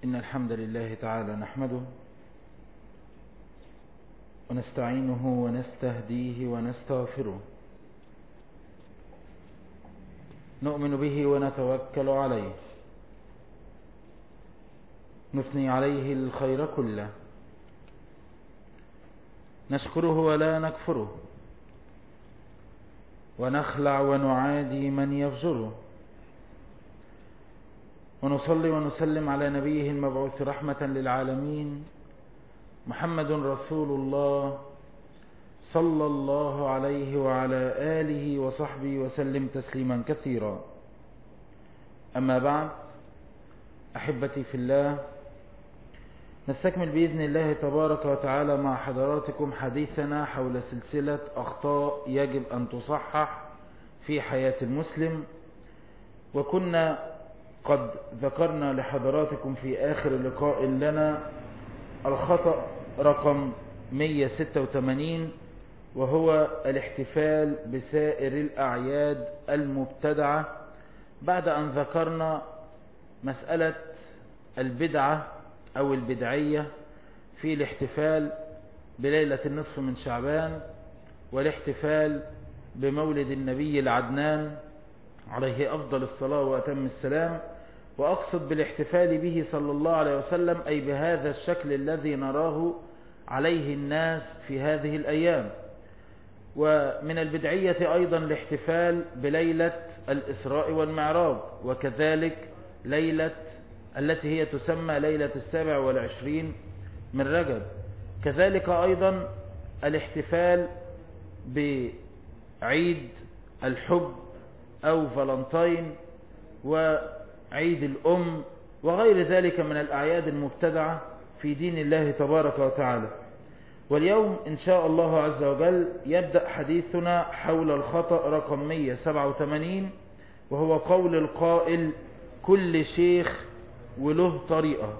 إن الحمد لله تعالى نحمده ونستعينه ونستهديه ونستغفره نؤمن به ونتوكل عليه نثني عليه الخير كله نشكره ولا نكفره ونخلع ونعادي من يفجره ونصلي ونسلم على نبيه المبعوث رحمة للعالمين محمد رسول الله صلى الله عليه وعلى آله وصحبه وسلم تسليما كثيرا أما بعد أحبتي في الله نستكمل بإذن الله تبارك وتعالى مع حضراتكم حديثنا حول سلسلة أخطاء يجب أن تصحح في حياة المسلم وكنا قد ذكرنا لحضراتكم في آخر لقاء لنا الخطأ رقم 186 وهو الاحتفال بسائر الأعياد المبتدعة بعد أن ذكرنا مسألة البدعة أو البدعية في الاحتفال بليلة النصف من شعبان والاحتفال بمولد النبي العدنان عليه أفضل الصلاة وأتم السلام وأقصد بالاحتفال به صلى الله عليه وسلم أي بهذا الشكل الذي نراه عليه الناس في هذه الأيام ومن البدعية أيضا الاحتفال بليلة الإسراء والمعراج وكذلك ليلة التي هي تسمى ليلة السابع والعشرين من رجب كذلك أيضا الاحتفال بعيد الحب أو فالنتين وعيد الأم وغير ذلك من الأعياد المبتدعة في دين الله تبارك وتعالى واليوم إن شاء الله عز وجل يبدأ حديثنا حول الخطأ رقم 187 وهو قول القائل كل شيخ وله طريقة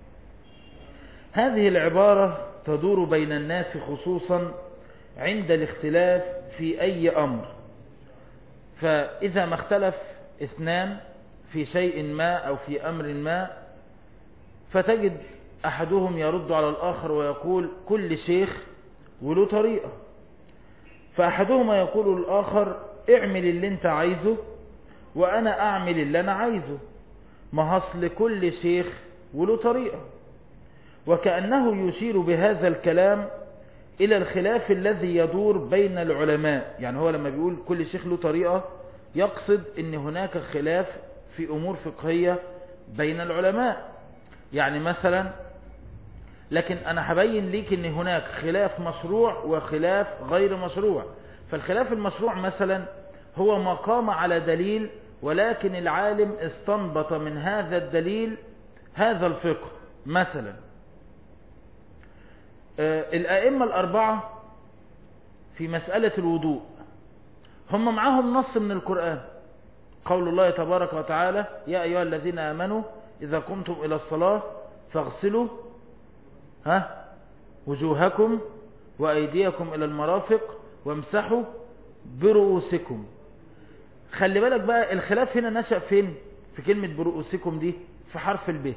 هذه العبارة تدور بين الناس خصوصا عند الاختلاف في أي أمر فإذا ما اختلف اثنان في شيء ما أو في أمر ما فتجد أحدهم يرد على الآخر ويقول كل شيخ وله طريقة فأحدهما يقول للآخر اعمل اللي انت عايزه وأنا أعمل اللي أنا عايزه ما هصل كل شيخ وله طريقة وكأنه يشير بهذا الكلام إلى الخلاف الذي يدور بين العلماء يعني هو لما بيقول كل شيخ له طريقة يقصد ان هناك خلاف في أمور فقهية بين العلماء يعني مثلا لكن أنا هبين ليك ان هناك خلاف مشروع وخلاف غير مشروع فالخلاف المشروع مثلا هو ما قام على دليل ولكن العالم استنبط من هذا الدليل هذا الفقه مثلا الأئمة الأربعة في مسألة الوضوء هم معهم نص من القرآن قول الله تبارك وتعالى يا أيها الذين آمنوا إذا قمتم إلى الصلاة فاغسلوا ها وجوهكم وأيديكم إلى المرافق وامسحوا برؤوسكم خلي بالك بقى الخلاف هنا نشأ فين في كلمة برؤوسكم دي في حرف الب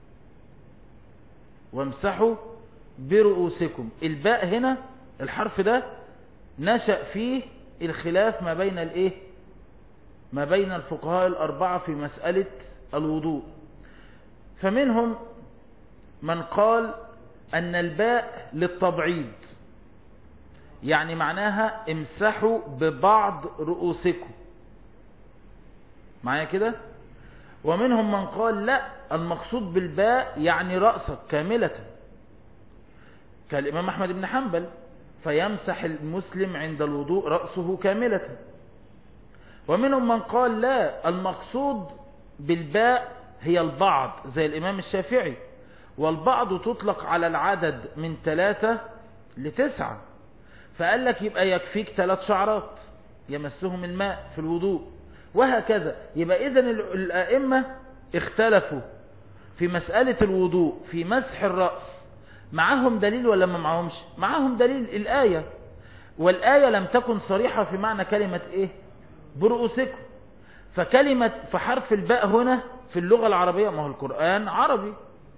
وامسحوا برؤوسكم الباء هنا الحرف ده نشأ فيه الخلاف ما بين الايه ما بين الفقهاء الأربعة في مسألة الوضوء فمنهم من قال أن الباء للتبعيض يعني معناها امسحوا ببعض رؤوسكم معايا كده ومنهم من قال لا المقصود بالباء يعني رأسك كاملة كالإمام أحمد بن حنبل فيمسح المسلم عند الوضوء رأسه كاملة ومنهم من قال لا المقصود بالباء هي البعض زي الإمام الشافعي والبعض تطلق على العدد من ثلاثة لتسعة فقال لك يبقى يكفيك ثلاث شعرات يمسهم الماء في الوضوء وهكذا يبقى إذن الأئمة اختلفوا في مسألة الوضوء في مسح الرأس معهم دليل ولا ما معهمش معهم دليل الآية والآية لم تكن صريحة في معنى كلمة إيه برؤوسكم فكلمة فحرف الباء هنا في اللغة العربية ما هو القرآن عربي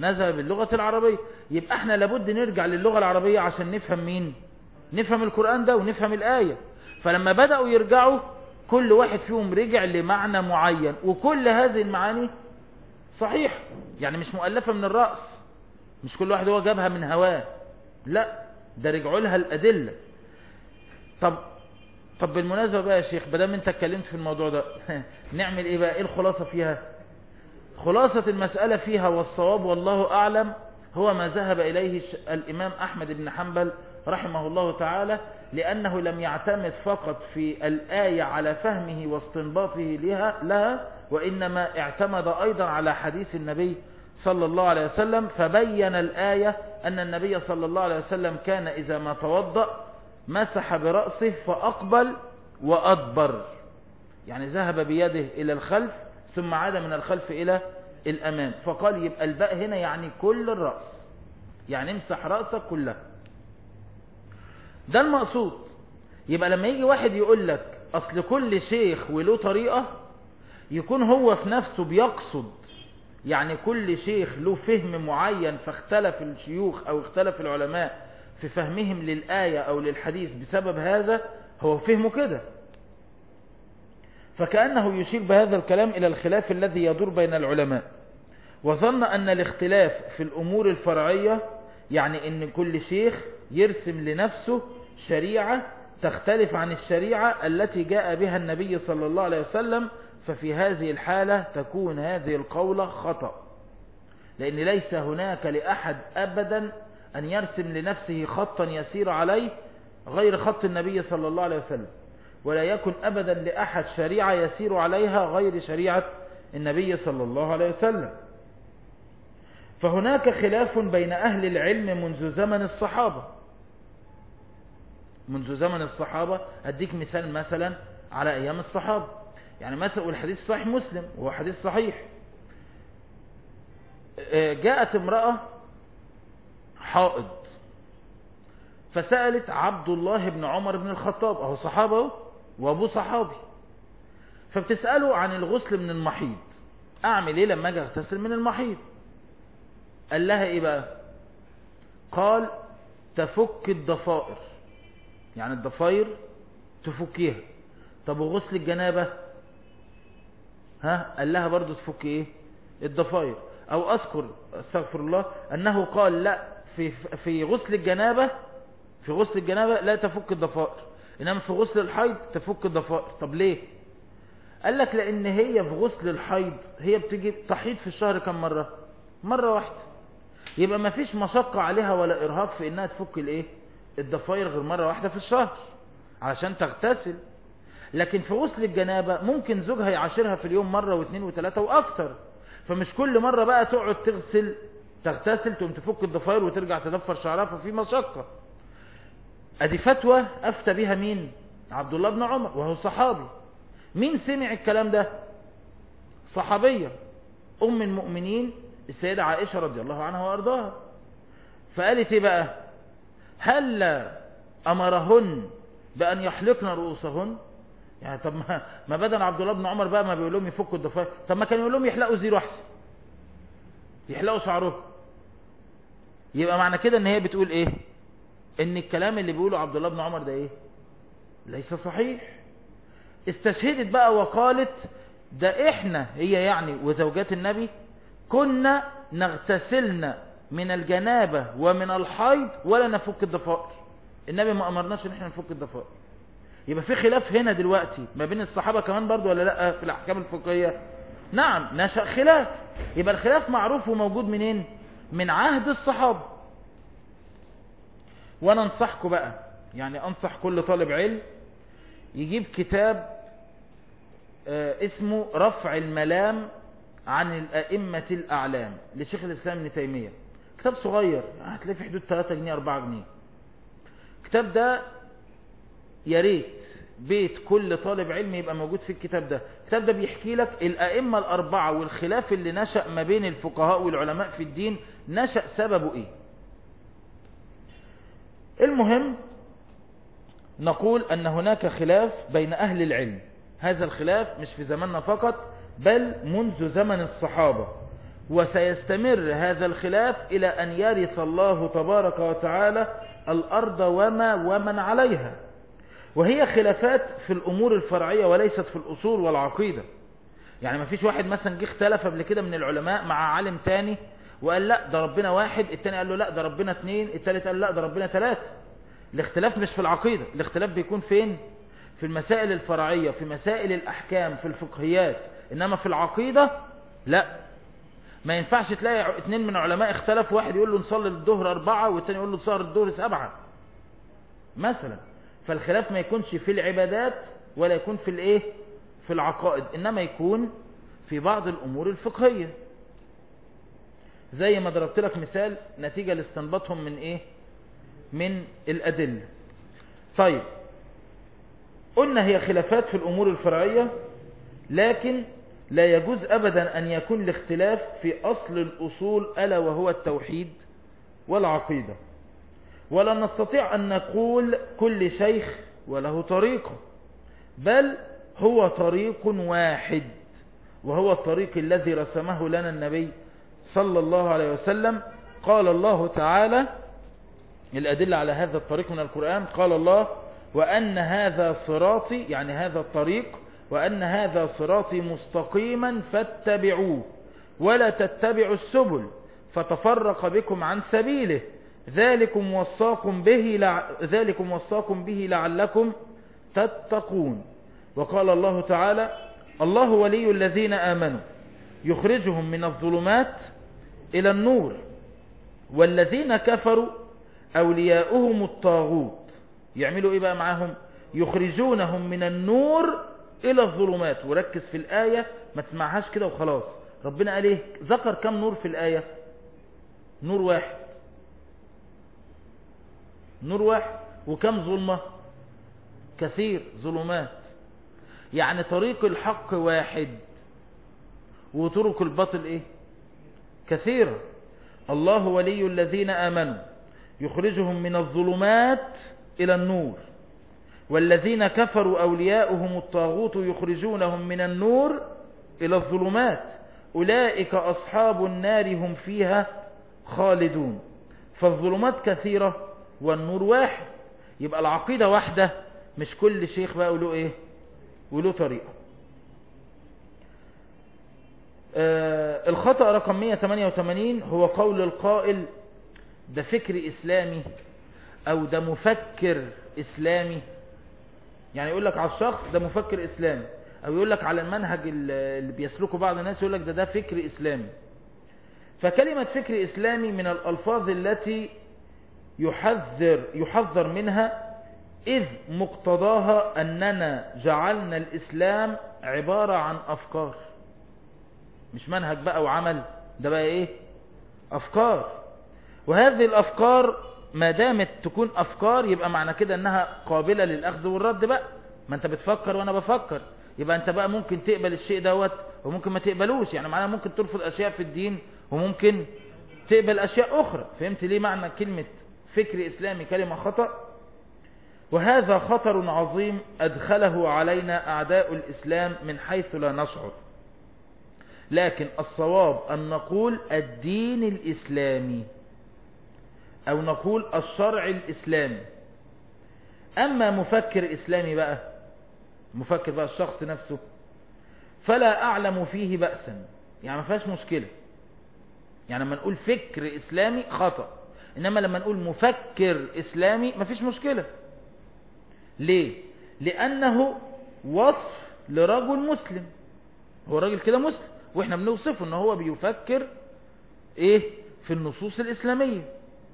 نزل باللغة العربية يبقى احنا لابد نرجع للغة العربية عشان نفهم مين نفهم القرآن ده ونفهم الآية فلما بدأوا يرجعوا كل واحد فيهم رجع لمعنى معين وكل هذه المعاني صحيح يعني مش مؤلفة من الرأس مش كل واحد هو جابها من هواه لا ده رجعوا لها الأدلة طب طب بالمناسبة بقى يا شيخ بدام انت اتكلمت في الموضوع ده نعمل ايه بقى ايه الخلاصة فيها خلاصة المسألة فيها والصواب والله أعلم هو ما ذهب إليه الإمام أحمد بن حنبل رحمه الله تعالى لأنه لم يعتمد فقط في الآية على فهمه واستنباطه لها, لها وإنما اعتمد أيضا على حديث النبي صلى الله عليه وسلم فبين الآية أن النبي صلى الله عليه وسلم كان إذا ما توضأ مسح برأسه فأقبل وأدبر يعني ذهب بيده إلى الخلف ثم عاد من الخلف إلى الأمام فقال يبقى الباء هنا يعني كل الرأس يعني امسح رأسك كلها ده المقصود يبقى لما يجي واحد يقول لك أصل كل شيخ وله طريقة يكون هو في نفسه بيقصد يعني كل شيخ له فهم معين فاختلف الشيوخ أو اختلف العلماء في فهمهم للآية أو للحديث بسبب هذا هو فهمه كده فكأنه يشير بهذا الكلام إلى الخلاف الذي يدور بين العلماء وظن أن الاختلاف في الأمور الفرعية يعني أن كل شيخ يرسم لنفسه شريعة تختلف عن الشريعة التي جاء بها النبي صلى الله عليه وسلم ففي هذه الحالة تكون هذه القولة خطأ لأن ليس هناك لأحد أبدا أن يرسم لنفسه خطا يسير عليه غير خط النبي صلى الله عليه وسلم ولا يكن أبدا لأحد شريعة يسير عليها غير شريعة النبي صلى الله عليه وسلم فهناك خلاف بين أهل العلم منذ زمن الصحابة منذ زمن الصحابة أديك مثال مثلا على أيام الصحابة يعني مثلا والحديث صحيح مسلم وهو حديث صحيح جاءت امرأة حائض فسألت عبد الله بن عمر بن الخطاب اهو صحابه وابوه صحابي فبتسأله عن الغسل من المحيض اعمل ايه لما اجي اغتسل من المحيض قال لها ايه بقى قال تفك الضفائر يعني الضفائر تفكيها طب وغسل الجنابة ها قال لها برضو تفك ايه الضفائر او اذكر استغفر الله انه قال لا في في غسل الجنابة في غسل الجنابة لا تفك الضفائر انما في غسل الحيض تفك الضفائر طب ليه قال لك لان هي في غسل الحيض هي بتجي تحيض في الشهر كم مرة مرة واحدة يبقى ما فيش مشقة عليها ولا ارهاق في انها تفك الايه الضفائر غير مرة واحدة في الشهر علشان تغتسل لكن في غسل الجنابة ممكن زوجها يعاشرها في اليوم مرة واثنين وثلاثة واكثر فمش كل مرة بقى تقعد تغسل تغتسل تقوم تفك الضفائر وترجع تدفر شعرها ففي مشقة ادي فتوى افتى بها مين عبد الله بن عمر وهو صحابي مين سمع الكلام ده صحابية ام المؤمنين السيدة عائشة رضي الله عنها وارضاها فقالت ايه بقى هل امرهن بان يحلقن رؤوسهن يعني طب ما, ما بدل عبد الله بن عمر بقى ما بيقول لهم يفكوا الضفائر طب ما كان يقول لهم يحلقوا زيرو احسن يحلقوا شعرهم يبقى معنى كده ان هي بتقول ايه ان الكلام اللي بيقوله عبد الله بن عمر ده ايه ليس صحيح استشهدت بقى وقالت ده احنا هي يعني وزوجات النبي كنا نغتسلن من الجنابة ومن الحيض ولا نفك الضفائر النبي ما امرناش ان احنا نفك الضفائر يبقى في خلاف هنا دلوقتي ما بين الصحابة كمان برضو ولا لا في الاحكام الفقهية نعم نشأ خلاف يبقى الخلاف معروف وموجود منين من عهد الصحابة وانا انصحكم بقى يعني انصح كل طالب علم يجيب كتاب اسمه رفع الملام عن الأئمة الأعلام لشيخ الإسلام ابن تيمية كتاب صغير هتلاقيه في حدود 3 جنيه 4 جنيه الكتاب ده يا ريت بيت كل طالب علم يبقى موجود في الكتاب ده الكتاب ده بيحكي لك الأئمة الأربعة والخلاف اللي نشأ ما بين الفقهاء والعلماء في الدين نشأ سببه ايه المهم نقول أن هناك خلاف بين أهل العلم هذا الخلاف مش في زماننا فقط بل منذ زمن الصحابة وسيستمر هذا الخلاف إلى أن يرث الله تبارك وتعالى الأرض وما ومن عليها وهي خلافات في الأمور الفرعية وليست في الأصول والعقيدة يعني ما فيش واحد مثلا جه اختلف قبل كده من العلماء مع عالم تاني وقال لا ده ربنا واحد التاني قال له لا ده ربنا اتنين التالت قال لا ده ربنا تلاتة الاختلاف مش في العقيدة الاختلاف بيكون فين في المسائل الفرعية في مسائل الأحكام في الفقهيات إنما في العقيدة لا ما ينفعش تلاقي اتنين من علماء اختلف واحد يقول له نصلي الظهر أربعة والتاني يقول له نصلي الظهر سبعة مثلا فالخلاف ما يكونش في العبادات ولا يكون في الايه في العقائد إنما يكون في بعض الأمور الفقهية زي ما ضربت لك مثال نتيجة لاستنباطهم من ايه من الأدلة طيب قلنا هي خلافات في الأمور الفرعية لكن لا يجوز أبدا أن يكون الاختلاف في أصل الأصول ألا وهو التوحيد والعقيدة ولا نستطيع أن نقول كل شيخ وله طريقة بل هو طريق واحد وهو الطريق الذي رسمه لنا النبي صلى الله عليه وسلم قال الله تعالى الأدلة على هذا الطريق من القرآن قال الله وأن هذا صراطي يعني هذا الطريق وأن هذا صراطي مستقيما فاتبعوه ولا تتبعوا السبل فتفرق بكم عن سبيله ذلكم وصاكم به لع... ذلكم وصاكم به لعلكم تتقون وقال الله تعالى الله ولي الذين آمنوا يخرجهم من الظلمات إلى النور والذين كفروا أولياؤهم الطاغوت يعملوا إيه بقى معاهم يخرجونهم من النور إلى الظلمات وركز في الآية ما تسمعهاش كده وخلاص ربنا قال إيه ذكر كم نور في الآية نور واحد نور واحد وكم ظلمة كثير ظلمات يعني طريق الحق واحد وطرق الباطل ايه كثيرة الله ولي الذين آمنوا يخرجهم من الظلمات إلى النور والذين كفروا أولياؤهم الطاغوت يخرجونهم من النور إلى الظلمات أولئك أصحاب النار هم فيها خالدون فالظلمات كثيرة والنور واحد يبقى العقيدة واحدة مش كل شيخ بقى له ايه وله طريقة آه الخطأ رقم 188 هو قول القائل ده فكر إسلامي أو ده مفكر إسلامي يعني يقول لك على الشخص ده مفكر إسلامي أو يقول لك على المنهج اللي بيسلكه بعض الناس يقول لك ده ده فكر إسلامي فكلمة فكر إسلامي من الألفاظ التي يحذر يحذر منها إذ مقتضاها أننا جعلنا الإسلام عبارة عن أفكار مش منهج بقى وعمل ده بقى إيه أفكار وهذه الأفكار ما دامت تكون أفكار يبقى معنى كده أنها قابلة للأخذ والرد بقى ما أنت بتفكر وأنا بفكر يبقى أنت بقى ممكن تقبل الشيء دوت وممكن ما تقبلوش يعني معناها ممكن ترفض أشياء في الدين وممكن تقبل أشياء أخرى فهمت ليه معنى كلمة فكر إسلامي كلمة خطأ وهذا خطر عظيم أدخله علينا أعداء الإسلام من حيث لا نشعر لكن الصواب أن نقول الدين الإسلامي أو نقول الشرع الإسلامي أما مفكر إسلامي بقى مفكر بقى الشخص نفسه فلا أعلم فيه بأسا يعني ما فيهاش مشكلة يعني لما نقول فكر إسلامي خطأ إنما لما نقول مفكر إسلامي ما فيش مشكلة ليه لأنه وصف لرجل مسلم هو راجل كده مسلم واحنا بنوصفه ان هو بيفكر ايه في النصوص الاسلامية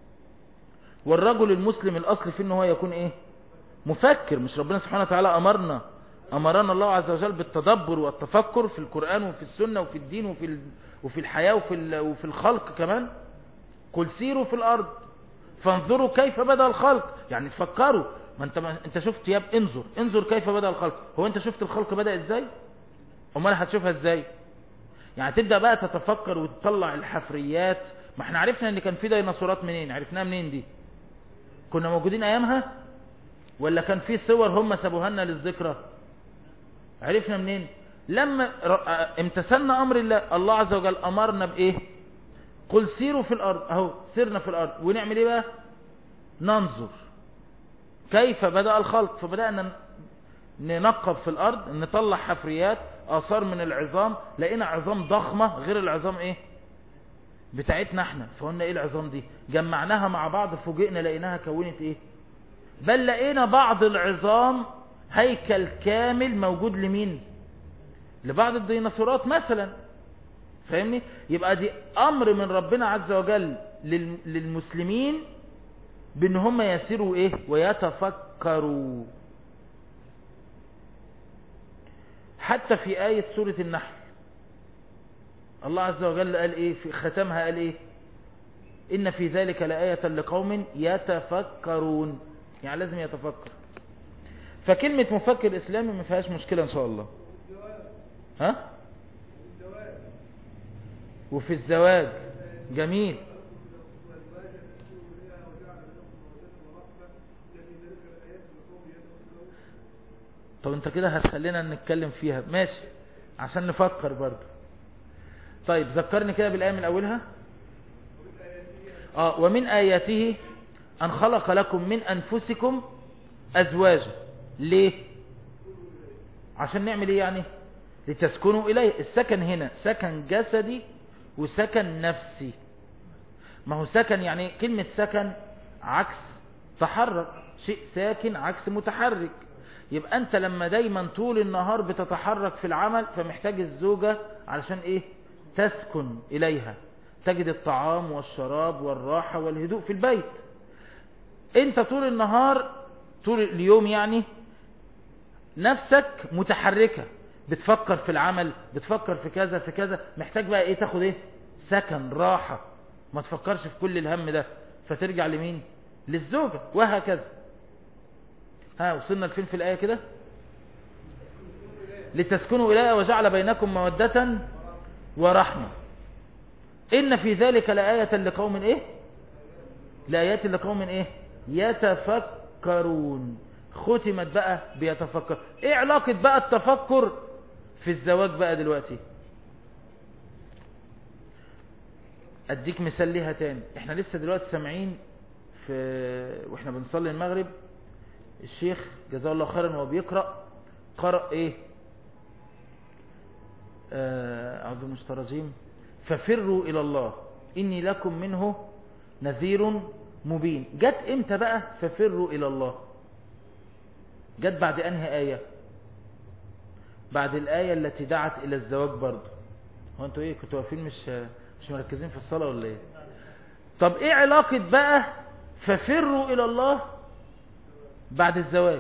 والرجل المسلم الاصل في ان هو يكون ايه مفكر مش ربنا سبحانه وتعالى امرنا امرنا الله عز وجل بالتدبر والتفكر في القرآن وفي السنة وفي الدين وفي وفي الحياة وفي وفي الخلق كمان قل سيروا في الارض فانظروا كيف بدأ الخلق يعني تفكروا ما انت ما انت شفت ياب انظر انظر كيف بدأ الخلق هو انت شفت الخلق بدأ ازاي امال هتشوفها ازاي يعني تبدأ بقى تتفكر وتطلع الحفريات ما احنا عرفنا ان كان في ديناصورات منين عرفناها منين دي كنا موجودين ايامها ولا كان في صور هم سابوها لنا للذكرى عرفنا منين لما امتثلنا امر الله الله عز وجل امرنا بايه قل سيروا في الارض اهو سيرنا في الارض ونعمل ايه بقى ننظر كيف بدأ الخلق فبدأنا ننقب في الارض نطلع حفريات اثار من العظام لقينا عظام ضخمة غير العظام ايه بتاعتنا احنا فقلنا ايه العظام دي جمعناها مع بعض فوجئنا لقيناها كونت ايه بل لقينا بعض العظام هيكل كامل موجود لمين لبعض الديناصورات مثلا فاهمني يبقى دي امر من ربنا عز وجل للمسلمين بان هم يسيروا ايه ويتفكروا حتى في آية سورة النحل الله عز وجل قال ايه في ختمها قال ايه ان في ذلك لآية لقوم يتفكرون يعني لازم يتفكر فكلمة مفكر اسلامي ما فيهاش مشكلة ان شاء الله ها وفي الزواج جميل طب انت كده هتخلينا نتكلم فيها ماشي عشان نفكر برضه طيب ذكرني كده بالآية من أولها آه ومن آياته أن خلق لكم من أنفسكم أزواجا ليه عشان نعمل ايه يعني لتسكنوا إليه السكن هنا سكن جسدي وسكن نفسي ما هو سكن يعني كلمة سكن عكس تحرك شيء ساكن عكس متحرك يبقى انت لما دايما طول النهار بتتحرك في العمل فمحتاج الزوجة علشان ايه تسكن اليها تجد الطعام والشراب والراحة والهدوء في البيت انت طول النهار طول اليوم يعني نفسك متحركة بتفكر في العمل بتفكر في كذا في كذا محتاج بقى ايه تاخد ايه سكن راحة ما تفكرش في كل الهم ده فترجع لمين للزوجة وهكذا ها وصلنا لفين في الآية كده لتسكنوا إليها وجعل بينكم مودة ورحمة إن في ذلك لآية لقوم إيه لآيات لقوم إيه يتفكرون ختمت بقى بيتفكر إيه علاقة بقى التفكر في الزواج بقى دلوقتي أديك مثال ليها تاني إحنا لسه دلوقتي سامعين في وإحنا بنصلي المغرب الشيخ جزاه الله خيرا وهو بيقرأ قرأ ايه آه عبد المسترجيم ففروا الى الله اني لكم منه نذير مبين جت امتى بقى ففروا الى الله جت بعد انهي آية بعد الآية التي دعت الى الزواج برضه هو انتوا ايه كنتوا واقفين مش مش مركزين في الصلاة ولا ايه طب ايه علاقة بقى ففروا الى الله بعد الزواج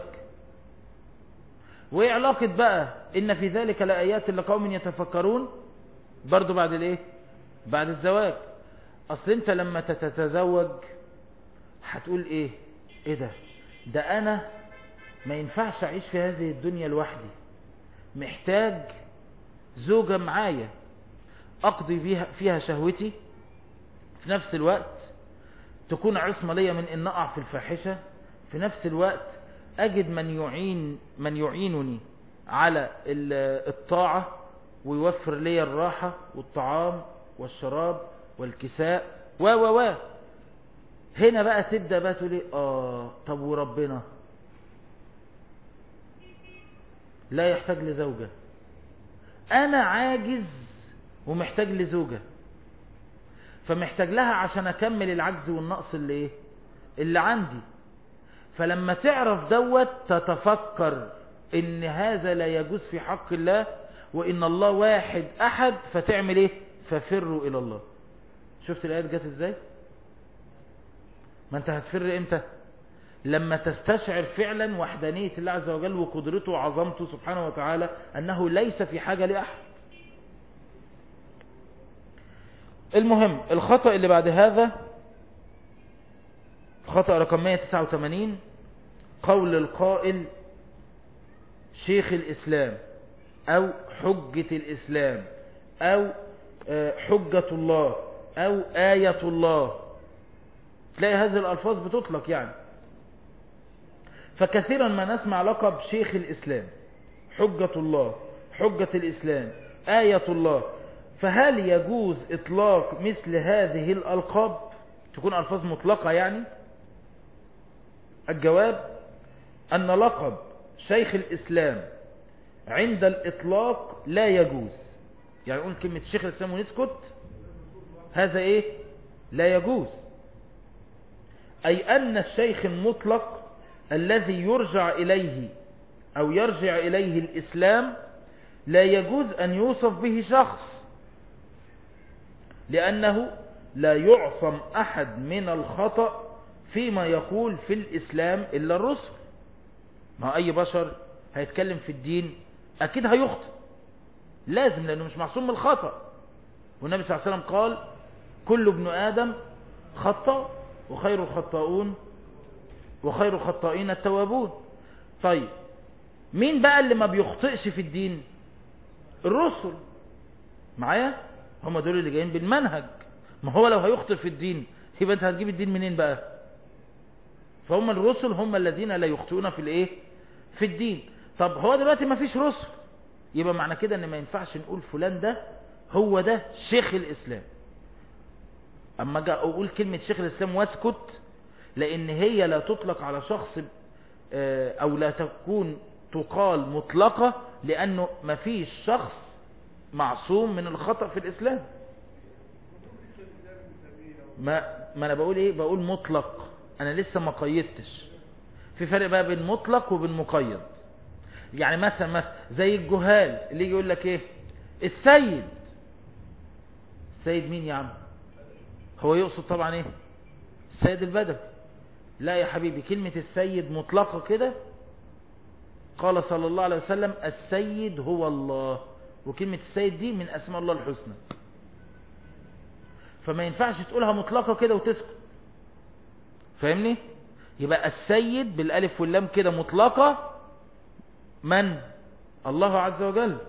وايه علاقة بقى ان في ذلك لآيات لقوم يتفكرون برضو بعد الايه بعد الزواج اصل انت لما تتزوج هتقول ايه ايه ده ده انا ما ينفعش اعيش في هذه الدنيا لوحدي محتاج زوجة معايا اقضي فيها, فيها شهوتي في نفس الوقت تكون عصمة ليا من ان اقع في الفاحشة في نفس الوقت أجد من يعين من يعينني على الطاعة ويوفر لي الراحة والطعام والشراب والكساء و و و هنا بقى تبدأ بقى تقول آه طب وربنا لا يحتاج لزوجة أنا عاجز ومحتاج لزوجة فمحتاج لها عشان أكمل العجز والنقص اللي إيه اللي عندي فلما تعرف دوت تتفكر ان هذا لا يجوز في حق الله وان الله واحد احد فتعمل ايه ففروا الى الله شفت الايات جت ازاي ما انت هتفر امتى لما تستشعر فعلا وحدانية الله عز وجل وقدرته وعظمته سبحانه وتعالى انه ليس في حاجة لاحد المهم الخطأ اللي بعد هذا خطأ رقم 189 قول القائل شيخ الإسلام أو حجة الإسلام أو حجة الله أو آية الله تلاقي هذه الألفاظ بتطلق يعني فكثيرا ما نسمع لقب شيخ الإسلام حجة الله حجة الإسلام آية الله فهل يجوز إطلاق مثل هذه الألقاب تكون ألفاظ مطلقة يعني الجواب أن لقب شيخ الإسلام عند الإطلاق لا يجوز يعني نقول كلمة شيخ الإسلام ونسكت هذا إيه لا يجوز أي أن الشيخ المطلق الذي يرجع إليه أو يرجع إليه الإسلام لا يجوز أن يوصف به شخص لأنه لا يعصم أحد من الخطأ فيما يقول في الإسلام إلا الرسل ما أي بشر هيتكلم في الدين أكيد هيخطئ لازم لأنه مش معصوم من الخطأ والنبي صلى الله عليه وسلم قال كل ابن آدم خطأ وخير الخطاؤون وخير الخطائين التوابون طيب مين بقى اللي ما بيخطئش في الدين الرسل معايا هم دول اللي جايين بالمنهج ما هو لو هيخطئ في الدين يبقى انت هتجيب الدين منين بقى فهم الرسل هم الذين لا يخطئون في الايه في الدين طب هو دلوقتي ما فيش رسل يبقى معنى كده ان ما ينفعش نقول فلان ده هو ده شيخ الاسلام اما جاء اقول كلمة شيخ الاسلام واسكت لان هي لا تطلق على شخص او لا تكون تقال مطلقة لانه ما فيش شخص معصوم من الخطأ في الاسلام ما, ما انا بقول ايه بقول مطلق انا لسه ما قيدتش في فرق بقى بين مطلق وبين مقيد يعني مثلا مثلا زي الجهال اللي يجي يقول لك ايه السيد السيد مين يا عم هو يقصد طبعا ايه السيد البدوي لا يا حبيبي كلمة السيد مطلقة كده قال صلى الله عليه وسلم السيد هو الله وكلمة السيد دي من اسماء الله الحسنى فما ينفعش تقولها مطلقة كده وتسكت فاهمني يبقى السيد بالالف واللام كده مطلقة من الله عز وجل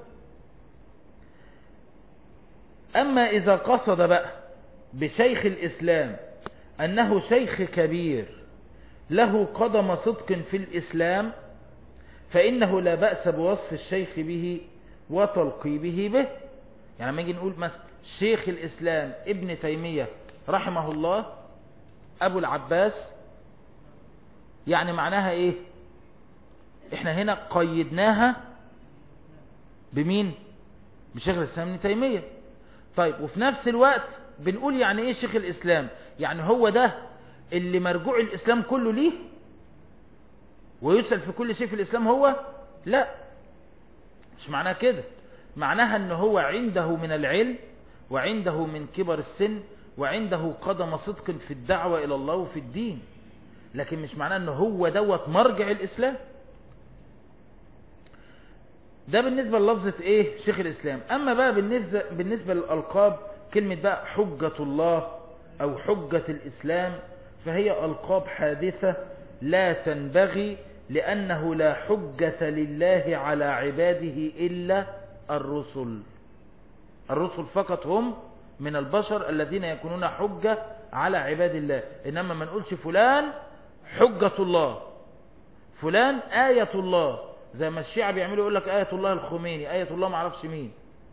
اما اذا قصد بقى بشيخ الاسلام انه شيخ كبير له قدم صدق في الاسلام فانه لا بأس بوصف الشيخ به وتلقيبه به يعني لما نيجي نقول مثلا شيخ الاسلام ابن تيمية رحمه الله ابو العباس يعني معناها ايه احنا هنا قيدناها بمين بشيخ الاسلام ابن تيمية طيب وفي نفس الوقت بنقول يعني ايه شيخ الاسلام يعني هو ده اللي مرجوع الاسلام كله ليه ويسأل في كل شيء في الاسلام هو لا مش معناها كده معناها ان هو عنده من العلم وعنده من كبر السن وعنده قدم صدق في الدعوة الى الله وفي الدين لكن مش معناه ان هو دوت مرجع الاسلام ده بالنسبة للفظة ايه شيخ الاسلام اما بقى بالنسبة, بالنسبة للالقاب كلمة بقى حجة الله او حجة الاسلام فهي القاب حادثة لا تنبغي لانه لا حجة لله على عباده الا الرسل الرسل فقط هم من البشر الذين يكونون حجة على عباد الله انما ما نقولش فلان حجة الله فلان آية الله زي ما الشيعة بيعملوا يقول لك آية الله الخميني آية الله معرفش مين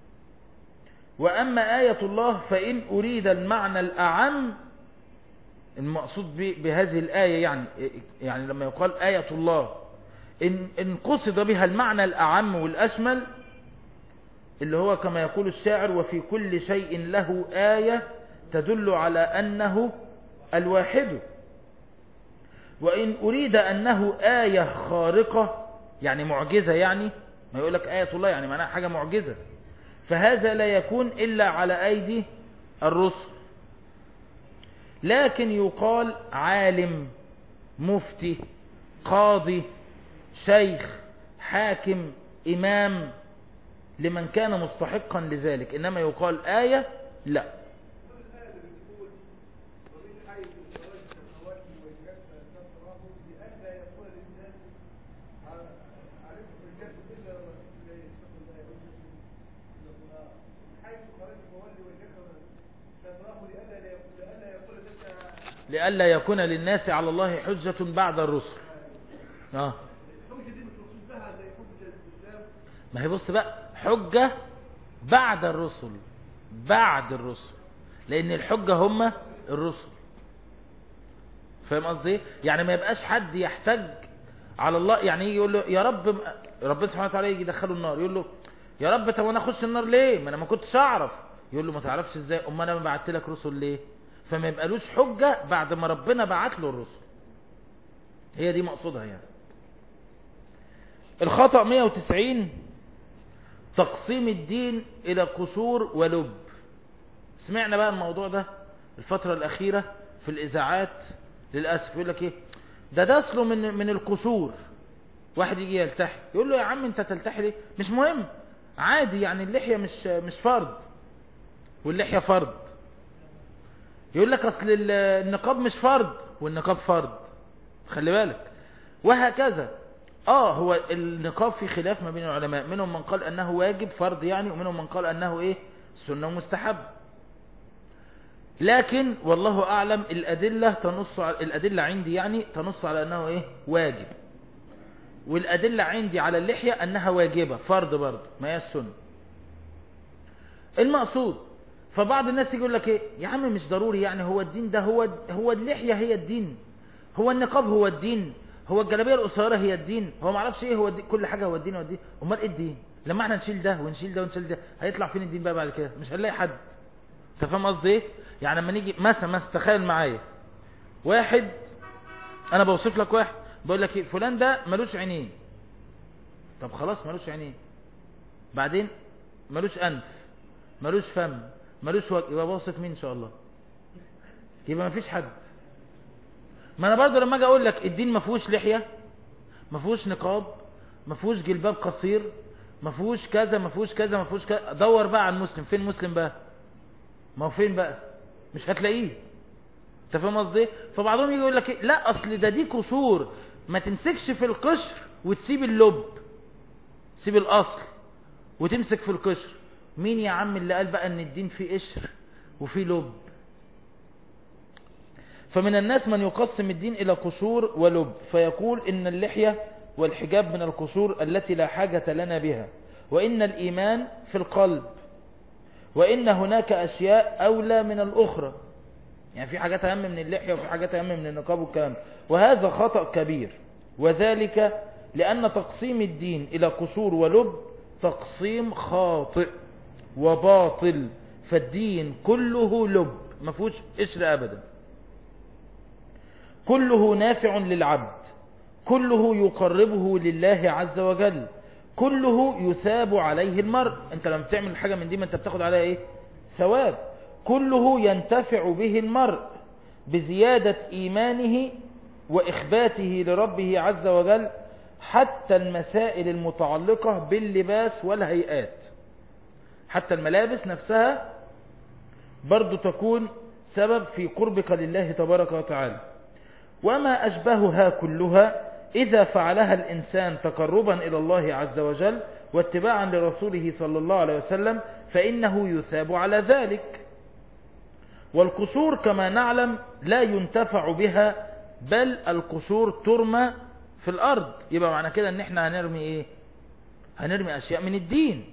وأما آية الله فإن أريد المعنى الأعم المقصود بهذه الآية يعني يعني لما يقال آية الله إن, إن قصد بها المعنى الأعم والأشمل اللي هو كما يقول الشاعر وفي كل شيء له آية تدل على أنه الواحد وإن أريد أنه آية خارقة يعني معجزة يعني ما يقول لك آية الله يعني معناها حاجة معجزة فهذا لا يكون إلا على أيدي الرسل لكن يقال عالم مفتي قاضي شيخ حاكم إمام لمن كان مستحقا لذلك إنما يقال آية لا لئلا يكون للناس على الله حجة بعد الرسل اه ما هي بص بقى حجة بعد الرسل بعد الرسل لان الحجة هم الرسل فاهم قصدي يعني ما يبقاش حد يحتج على الله يعني يجي يقول له يا رب ربنا سبحانه وتعالى يجي يدخله النار يقول له يا رب طب انا اخش النار ليه ما انا ما كنتش اعرف يقول له ما تعرفش ازاي اما انا ما بعت لك رسل ليه فما يبقالوش حجة بعد ما ربنا بعت له الرسل هي دي مقصودها يعني الخطأ 190 تقسيم الدين الى قشور ولب سمعنا بقى الموضوع ده الفترة الاخيرة في الاذاعات للأسف يقول لك ايه ده ده اصله من من القشور واحد يجي يلتحي يقول له يا عم انت تلتحي ليه مش مهم عادي يعني اللحية مش مش فرض واللحية فرض يقول لك اصل النقاب مش فرض والنقاب فرض خلي بالك وهكذا اه هو النقاب في خلاف ما بين العلماء منهم من قال انه واجب فرض يعني ومنهم من قال انه ايه سنة مستحب لكن والله اعلم الادلة تنص على الادلة عندي يعني تنص على انه ايه واجب والادلة عندي على اللحية انها واجبة فرض برضه ما هي السنة المقصود فبعض الناس يقول لك ايه يا عم مش ضروري يعني هو الدين ده هو هو اللحية هي الدين هو النقاب هو الدين هو الجلابيه القصيره هي الدين هو ما اعرفش ايه هو الدين كل حاجه هو الدين هو الدين امال ايه الدين لما احنا نشيل ده ونشيل ده ونشيل ده هيطلع فين الدين بقى بعد كده مش هنلاقي حد انت فاهم قصدي ايه يعني لما نيجي مثلا مثلا تخيل معايا واحد انا بوصف لك واحد بقول لك ايه فلان ده ملوش عينين طب خلاص ملوش عينين بعدين ملوش انف ملوش فم ملوش وجه يبقى بوصف مين ان شاء الله يبقى مفيش حد ما انا برضه لما اجي اقول لك الدين ما فيهوش لحيه ما فيهوش نقاب ما فيهوش جلباب قصير ما فيهوش كذا ما فيهوش كذا ما فيهوش كذا دور بقى على المسلم فين مسلم بقى ما هو فين بقى مش هتلاقيه انت فاهم قصدي فبعضهم يجي يقول لك إيه؟ لا اصل ده دي قشور ما تمسكش في القشر وتسيب اللب سيب الاصل وتمسك في القشر مين يا عم اللي قال بقى ان الدين فيه قشر وفيه لب فمن الناس من يقسم الدين إلى قشور ولب فيقول إن اللحية والحجاب من القشور التي لا حاجة لنا بها وإن الإيمان في القلب وإن هناك أشياء أولى من الأخرى يعني في حاجات أهم من اللحية وفي حاجات أهم من النقاب والكلام وهذا خطأ كبير وذلك لأن تقسيم الدين إلى قشور ولب تقسيم خاطئ وباطل فالدين كله لب ما فيهوش قشر أبدا كله نافع للعبد كله يقربه لله عز وجل كله يثاب عليه المرء انت لما بتعمل حاجة من دي ما انت بتاخد عليها ايه ثواب كله ينتفع به المرء بزيادة ايمانه واخباته لربه عز وجل حتى المسائل المتعلقة باللباس والهيئات حتى الملابس نفسها برضو تكون سبب في قربك لله تبارك وتعالى وما أشبهها كلها إذا فعلها الإنسان تقربا إلى الله عز وجل واتباعا لرسوله صلى الله عليه وسلم فإنه يثاب على ذلك والقصور كما نعلم لا ينتفع بها بل القصور ترمى في الأرض يبقى معنى كده ان احنا هنرمي ايه هنرمي أشياء من الدين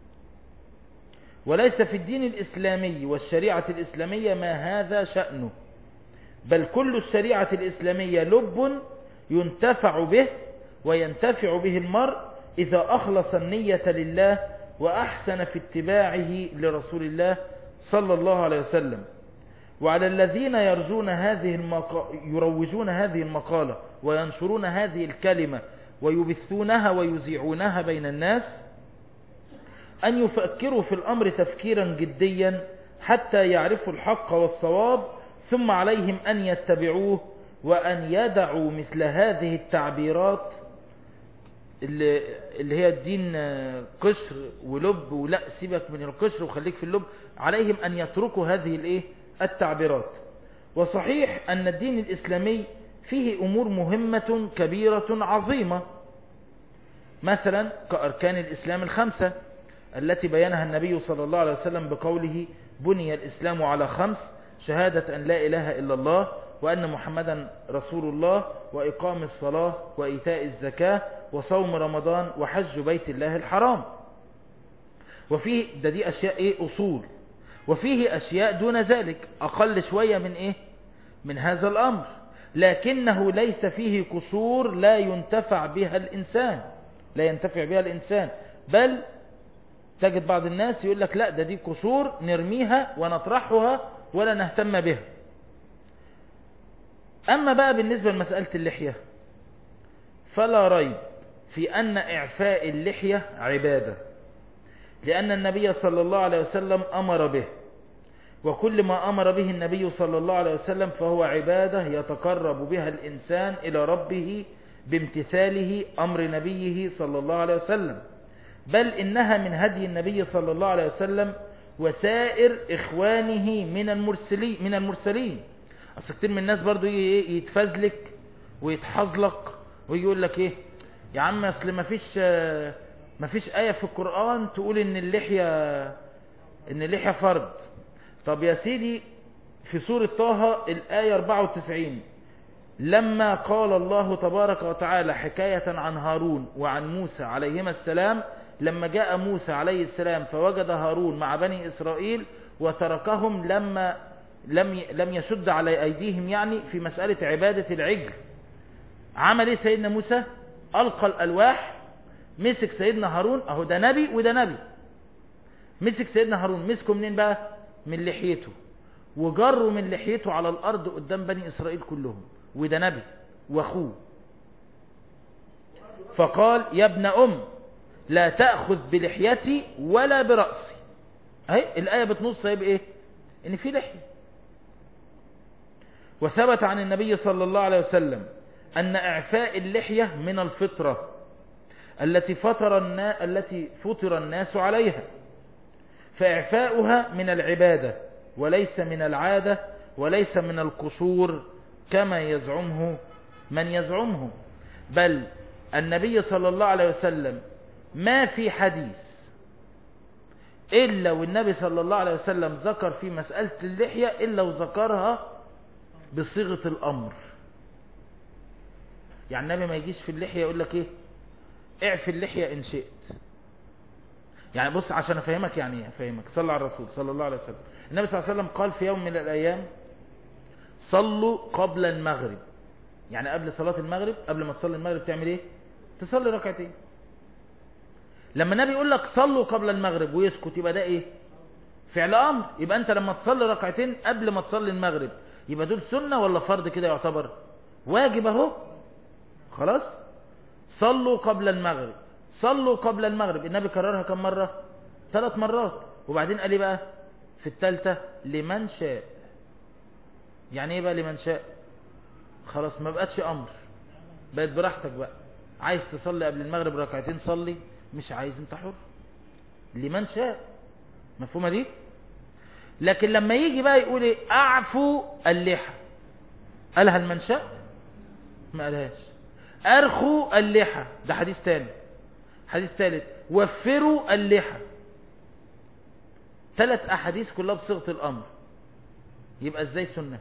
وليس في الدين الإسلامي والشريعة الإسلامية ما هذا شأنه بل كل الشريعة الإسلامية لب ينتفع به وينتفع به المرء إذا أخلص النية لله وأحسن في اتباعه لرسول الله صلى الله عليه وسلم وعلى الذين يرجون هذه المق... يروجون هذه المقالة وينشرون هذه الكلمة ويبثونها ويذيعونها بين الناس أن يفكروا في الأمر تفكيرا جديا حتى يعرفوا الحق والصواب ثم عليهم أن يتبعوه وأن يدعوا مثل هذه التعبيرات اللي, اللي هي الدين قشر ولب ولا سيبك من القشر وخليك في اللب عليهم أن يتركوا هذه الايه التعبيرات وصحيح أن الدين الإسلامي فيه أمور مهمة كبيرة عظيمة مثلا كأركان الإسلام الخمسة التي بينها النبي صلى الله عليه وسلم بقوله بني الإسلام على خمس شهادة أن لا إله إلا الله وأن محمدا رسول الله وإقام الصلاة وإيتاء الزكاة وصوم رمضان وحج بيت الله الحرام وفيه ده دي أشياء إيه أصول وفيه أشياء دون ذلك أقل شوية من إيه من هذا الأمر لكنه ليس فيه قصور لا ينتفع بها الإنسان لا ينتفع بها الإنسان بل تجد بعض الناس يقول لك لا ده دي قصور نرميها ونطرحها ولا نهتم بها أما بقى بالنسبة لمسألة اللحية فلا ريب في أن إعفاء اللحية عبادة لأن النبي صلى الله عليه وسلم أمر به وكل ما أمر به النبي صلى الله عليه وسلم فهو عبادة يتقرب بها الإنسان إلى ربه بامتثاله أمر نبيه صلى الله عليه وسلم بل إنها من هدي النبي صلى الله عليه وسلم وسائر إخوانه من المرسلين من المرسلين أصل كتير من الناس برضو يتفزلك ويتحزلق ويجي يقول لك إيه يا عم أصل ما فيش ما فيش آية في القرآن تقول إن اللحية إن اللحية فرض طب يا سيدي في سورة طه الآية 94 لما قال الله تبارك وتعالى حكاية عن هارون وعن موسى عليهما السلام لما جاء موسى عليه السلام فوجد هارون مع بني إسرائيل وتركهم لما لم لم يشد على أيديهم يعني في مسألة عبادة العجل عمل ايه سيدنا موسى ألقى الألواح مسك سيدنا هارون اهو ده نبي وده نبي مسك سيدنا هارون مسكه منين بقى من لحيته وجروا من لحيته على الأرض قدام بني إسرائيل كلهم وده نبي واخوه فقال يا ابن أم لا تأخذ بلحيتي ولا برأسي اهي الآية بتنص هيبقى ايه ان في لحية وثبت عن النبي صلى الله عليه وسلم أن إعفاء اللحية من الفطرة التي فطر الناس التي فطر الناس عليها فإعفاؤها من العبادة وليس من العادة وليس من القصور كما يزعمه من يزعمه بل النبي صلى الله عليه وسلم ما في حديث إلا والنبي صلى الله عليه وسلم ذكر في مسألة اللحية إلا وذكرها بصيغة الأمر يعني النبي ما يجيش في اللحية يقول لك إيه اعفي اللحية إن شئت يعني بص عشان أفهمك يعني ايه أفهمك صلى على الرسول صلى الله عليه وسلم النبي صلى الله عليه وسلم قال في يوم من الأيام صلوا قبل المغرب يعني قبل صلاة المغرب قبل ما تصلي المغرب تعمل ايه تصلي ركعتين لما النبي يقول لك صلوا قبل المغرب ويسكت يبقى ده ايه فعل امر يبقى انت لما تصلي ركعتين قبل ما تصلي المغرب يبقى دول سنة ولا فرض كده يعتبر واجب اهو خلاص صلوا قبل المغرب صلوا قبل المغرب النبي كررها كم مرة ثلاث مرات وبعدين قال ايه بقى في الثالثة لمن شاء يعني ايه بقى لمن شاء خلاص ما بقتش امر بقت براحتك بقى عايز تصلي قبل المغرب ركعتين صلي مش عايز انت حر لمن شاء مفهومة دي لكن لما يجي بقى يقول ايه اعفو اللحى قالها لمن شاء ما قالهاش ارخوا اللحى ده حديث تاني حديث ثالث وفروا اللحى ثلاث احاديث كلها بصيغه الامر يبقى ازاي سنه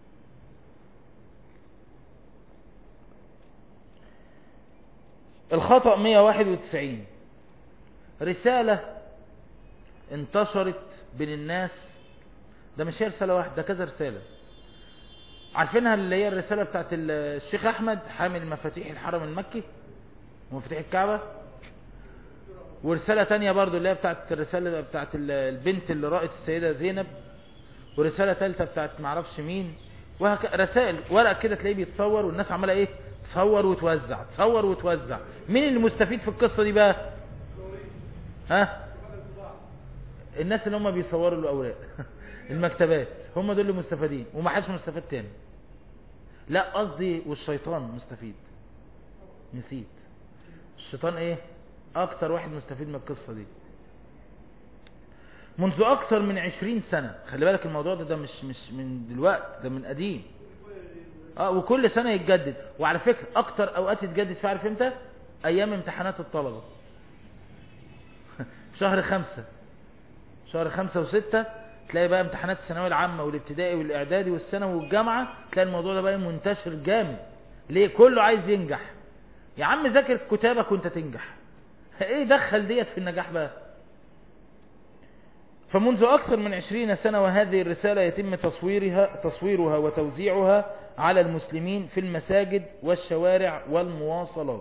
الخطأ 191 رسالة انتشرت بين الناس ده مش هي رسالة واحدة ده كذا رسالة عارفينها اللي هي الرسالة بتاعت الشيخ أحمد حامل مفاتيح الحرم المكي ومفاتيح الكعبة ورسالة تانية برضو اللي هي بتاعت الرسالة بتاعت البنت اللي رأت السيدة زينب ورسالة تالتة بتاعت معرفش مين وهك... رسائل ورق كده تلاقيه بيتصور والناس عمالة ايه تصور وتوزع تصور وتوزع مين اللي مستفيد في القصة دي بقى ها الناس اللي هم بيصوروا الاوراق المكتبات هم دول اللي مستفيدين وما حدش مستفيد تاني لا قصدي والشيطان مستفيد نسيت الشيطان ايه اكتر واحد مستفيد من القصة دي منذ اكثر من عشرين سنة خلي بالك الموضوع ده, ده مش, مش من دلوقت ده من قديم اه وكل سنة يتجدد وعلى فكرة اكتر اوقات يتجدد في عارف امتى ايام امتحانات الطلبة في شهر خمسة شهر خمسة وستة تلاقي بقى امتحانات الثانويه العامة والابتدائي والاعدادي والثانوي والجامعة تلاقي الموضوع ده بقى منتشر جامد ليه كله عايز ينجح يا عم ذاكر كتابك وانت تنجح ايه دخل ديت في النجاح بقى فمنذ أكثر من عشرين سنة وهذه الرسالة يتم تصويرها, تصويرها وتوزيعها على المسلمين في المساجد والشوارع والمواصلات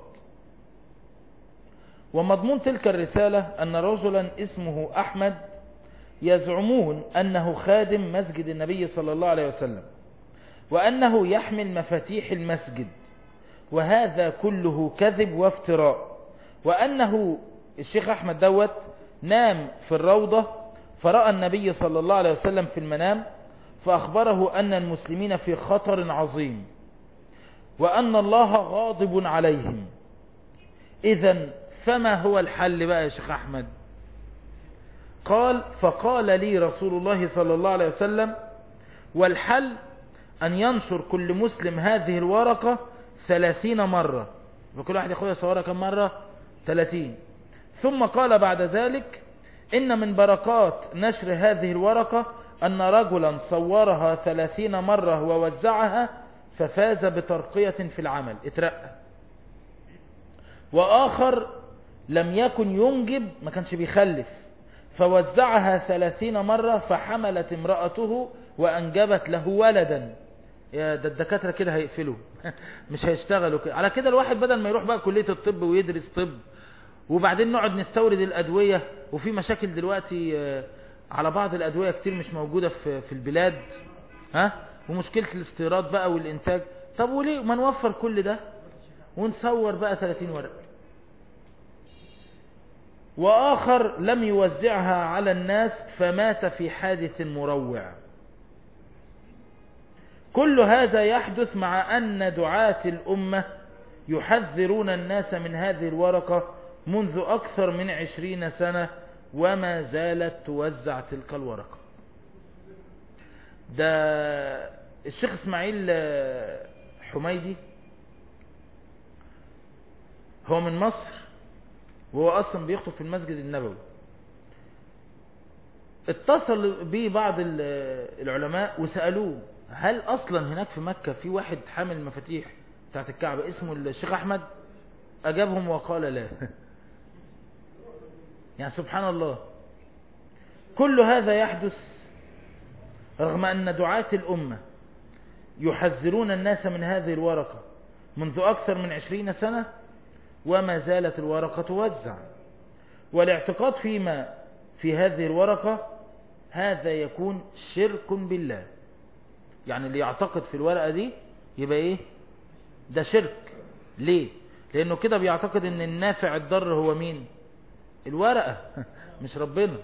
ومضمون تلك الرسالة أن رجلا اسمه أحمد يزعمون أنه خادم مسجد النبي صلى الله عليه وسلم وأنه يحمل مفاتيح المسجد وهذا كله كذب وافتراء وأنه الشيخ أحمد دوت نام في الروضة فرأى النبي صلى الله عليه وسلم في المنام فأخبره أن المسلمين في خطر عظيم وأن الله غاضب عليهم إذا فما هو الحل بقى يا شيخ أحمد قال فقال لي رسول الله صلى الله عليه وسلم والحل أن ينشر كل مسلم هذه الورقة ثلاثين مرة وكل واحد ياخدها صورة كم مرة ثلاثين ثم قال بعد ذلك إن من بركات نشر هذه الورقة أن رجلا صورها ثلاثين مرة ووزعها ففاز بترقية في العمل اترقى وآخر لم يكن ينجب ما كانش بيخلف فوزعها ثلاثين مرة فحملت امرأته وأنجبت له ولدا يا ده الدكاترة كده هيقفلوا مش هيشتغلوا كده على كده الواحد بدل ما يروح بقى كلية الطب ويدرس طب وبعدين نقعد نستورد الأدوية وفي مشاكل دلوقتي على بعض الأدوية كتير مش موجودة في في البلاد ها ومشكلة الاستيراد بقى والإنتاج طب وليه ما نوفر كل ده ونصور بقى 30 ورق وآخر لم يوزعها على الناس فمات في حادث مروع كل هذا يحدث مع أن دعاة الأمة يحذرون الناس من هذه الورقة منذ أكثر من عشرين سنة وما زالت توزع تلك الورقة ده الشيخ اسماعيل حميدي هو من مصر وهو أصلا بيخطب في المسجد النبوي اتصل به بعض العلماء وسألوه هل أصلا هناك في مكة في واحد حامل المفاتيح بتاعت الكعبة اسمه الشيخ أحمد أجابهم وقال لا يعني سبحان الله كل هذا يحدث رغم أن دعاة الأمة يحذرون الناس من هذه الورقة منذ أكثر من عشرين سنة وما زالت الورقة توزع والاعتقاد فيما في هذه الورقة هذا يكون شرك بالله يعني اللي يعتقد في الورقة دي يبقى ايه ده شرك ليه لانه كده بيعتقد ان النافع الضر هو مين الورقة مش ربنا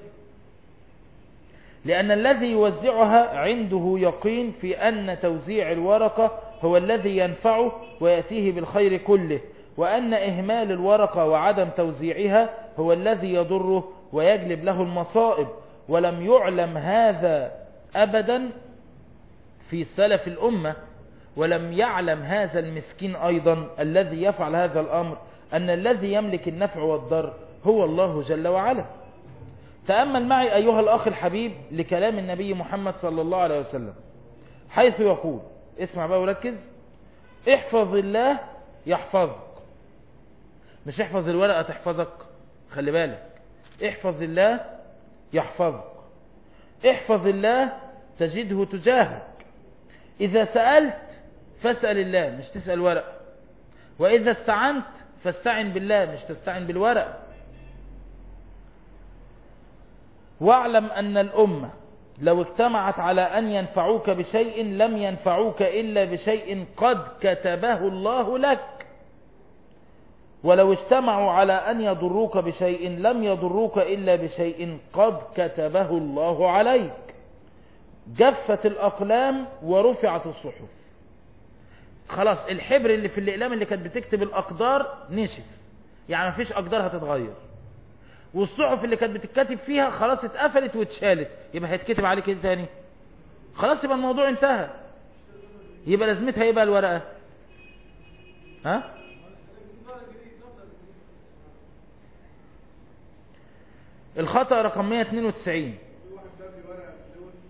لأن الذي يوزعها عنده يقين في أن توزيع الورقة هو الذي ينفعه ويأتيه بالخير كله وأن إهمال الورقة وعدم توزيعها هو الذي يضره ويجلب له المصائب ولم يعلم هذا أبدا في سلف الأمة ولم يعلم هذا المسكين أيضا الذي يفعل هذا الأمر أن الذي يملك النفع والضر هو الله جل وعلا تأمل معي أيها الأخ الحبيب لكلام النبي محمد صلى الله عليه وسلم حيث يقول اسمع بقى وركز احفظ الله يحفظك مش احفظ الورقة تحفظك خلي بالك احفظ الله يحفظك احفظ الله تجده تجاهك إذا سألت فاسأل الله مش تسأل ورق وإذا استعنت فاستعن بالله مش تستعن بالورق واعلم أن الأمة لو اجتمعت على أن ينفعوك بشيء لم ينفعوك إلا بشيء قد كتبه الله لك ولو اجتمعوا على أن يضروك بشيء لم يضروك إلا بشيء قد كتبه الله عليك جفت الأقلام ورفعت الصحف خلاص الحبر اللي في الإقلام اللي كانت بتكتب الأقدار نشف يعني مفيش أقدار هتتغير والصحف اللي كانت بتتكتب فيها خلاص اتقفلت واتشالت يبقى هيتكتب عليك ايه تاني خلاص يبقى الموضوع انتهى يبقى لازمتها ايه بقى الورقة ها الخطأ رقم 192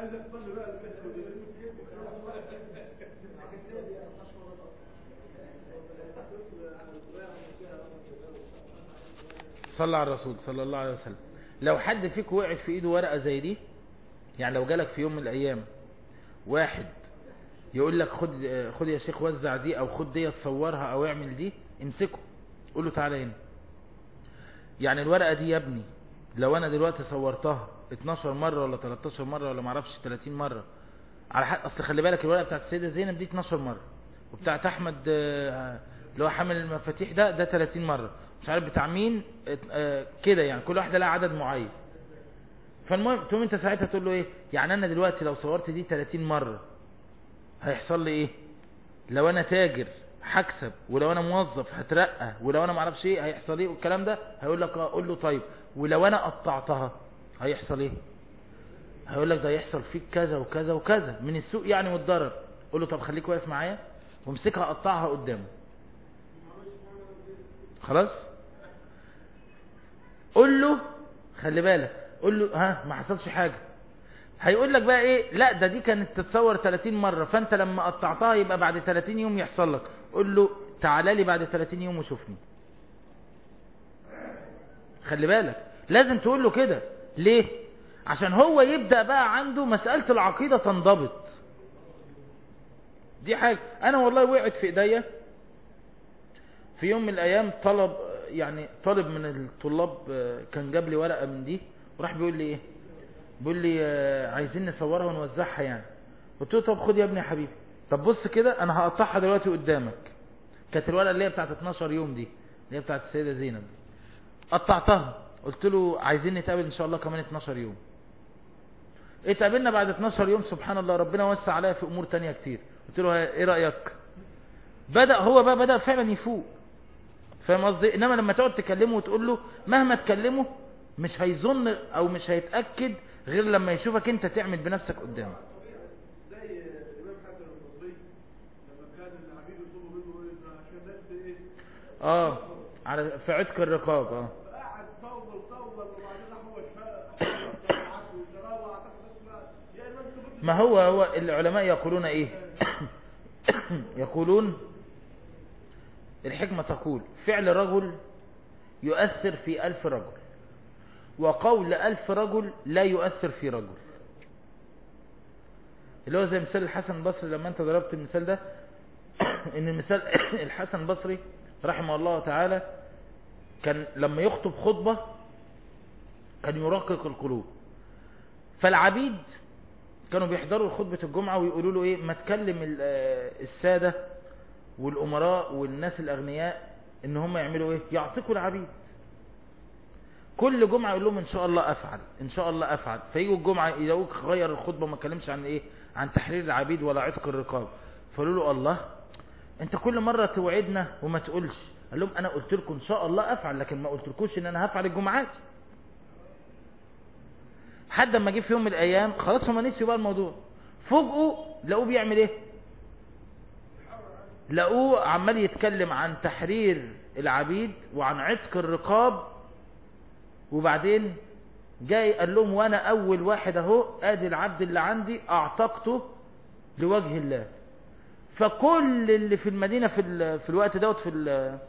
صلى على الرسول صلى الله عليه وسلم لو حد فيك وقعت في ايده ورقة زي دي يعني لو جالك في يوم من الايام واحد يقول لك خد خد يا شيخ وزع دي او خد دي تصورها او اعمل دي امسكه قول له تعالى هنا يعني الورقة دي يا ابني لو انا دلوقتي صورتها 12 مرة ولا 13 مرة ولا معرفش 30 مرة على حق اصل خلي بالك الورقة بتاعت السيدة زينب دي 12 مرة وبتاعت احمد آه، اللي هو حامل المفاتيح ده ده 30 مرة مش عارف بتاع مين آه، كده يعني كل واحدة لها عدد معين فالمهم تقوم انت ساعتها تقول له ايه يعني انا دلوقتي لو صورت دي 30 مرة هيحصل لي ايه لو انا تاجر هكسب ولو انا موظف هترقى ولو انا معرفش ايه هيحصل ايه والكلام ده هيقول لك اه قول له طيب ولو انا قطعتها هيحصل ايه هيقول لك ده يحصل فيك كذا وكذا وكذا من السوق يعني والضرر قول له طب خليك واقف معايا وامسكها قطعها قدامه خلاص قول له خلي بالك قول له ها ما حصلش حاجة هيقول لك بقى ايه لا ده دي كانت تتصور 30 مرة فانت لما قطعتها يبقى بعد 30 يوم يحصل لك قول له تعالى لي بعد 30 يوم وشوفني خلي بالك لازم تقول له كده ليه عشان هو يبدأ بقى عنده مسألة العقيدة تنضبط دي حاجة انا والله وقعت في ايديا في يوم من الايام طلب يعني طالب من الطلاب كان جاب لي ورقة من دي وراح بيقول لي ايه بيقول لي آه، عايزين نصورها ونوزعها يعني قلت له طب خد يا ابني يا حبيبي طب بص كده انا هقطعها دلوقتي قدامك كانت الورقه اللي هي بتاعت 12 يوم دي اللي هي بتاعت السيده زينب دي قطعتها قلت له عايزين نتقابل ان شاء الله كمان 12 يوم اتقابلنا بعد 12 يوم سبحان الله ربنا وسع عليا في امور تانية كتير قلت له ايه رايك بدا هو بقى بدا فعلا يفوق فاهم قصدي انما لما تقعد تكلمه وتقول له مهما تكلمه مش هيظن او مش هيتاكد غير لما يشوفك انت تعمل بنفسك قدامه زي الامام حسن البصري لما كان العبيد يطلبوا منه ايه عشان بس ايه اه على في عتق الرقاب اه فقعد طول طول وبعدين راح هو شفاء وشراوة اعتقد اسمها يا امام تبص ما هو هو العلماء يقولون ايه يقولون الحكمة تقول فعل رجل يؤثر في ألف رجل وقول ألف رجل لا يؤثر في رجل اللي هو زي مثال الحسن البصري لما انت ضربت المثال ده ان المثال الحسن البصري رحمه الله تعالى كان لما يخطب خطبة كان يرقق القلوب فالعبيد كانوا بيحضروا خطبة الجمعة ويقولوا له ايه ما تكلم ال- آه، السادة والامراء والناس الاغنياء ان هم يعملوا ايه يعتقوا العبيد كل جمعة يقول لهم ان شاء الله افعل ان شاء الله افعل فيجوا الجمعة يلاقوك غير الخطبة ما اتكلمش عن ايه عن تحرير العبيد ولا عتق الرقاب فقالوا له الله انت كل مرة توعدنا وما تقولش قال لهم انا قلت لكم ان شاء الله افعل لكن ما قلت لكوش ان انا هفعل الجمعات حد ما جه في يوم من الايام خلاص هم نسيوا بقى الموضوع فوجئوا لقوه بيعمل ايه لقوه عمال يتكلم عن تحرير العبيد وعن عتق الرقاب وبعدين جاي قال لهم وانا اول واحد اهو ادي العبد اللي عندي اعتقته لوجه الله فكل اللي في المدينة في, ال- في الوقت دوت في ال-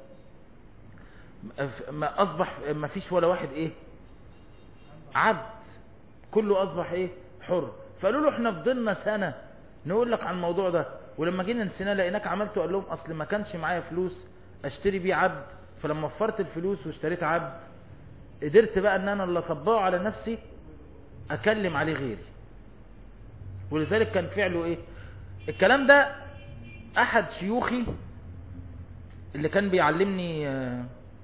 ما اصبح ما فيش ولا واحد ايه عبد كله اصبح ايه حر فقالوا له احنا فضلنا سنة نقول لك عن الموضوع ده ولما جينا نسينا لقيناك عملته قال لهم اصل ما كانش معايا فلوس اشتري بيه عبد فلما وفرت الفلوس واشتريت عبد قدرت بقى ان انا اللي اطبقه على نفسي اكلم عليه غيري ولذلك كان فعله ايه الكلام ده احد شيوخي اللي كان بيعلمني آه،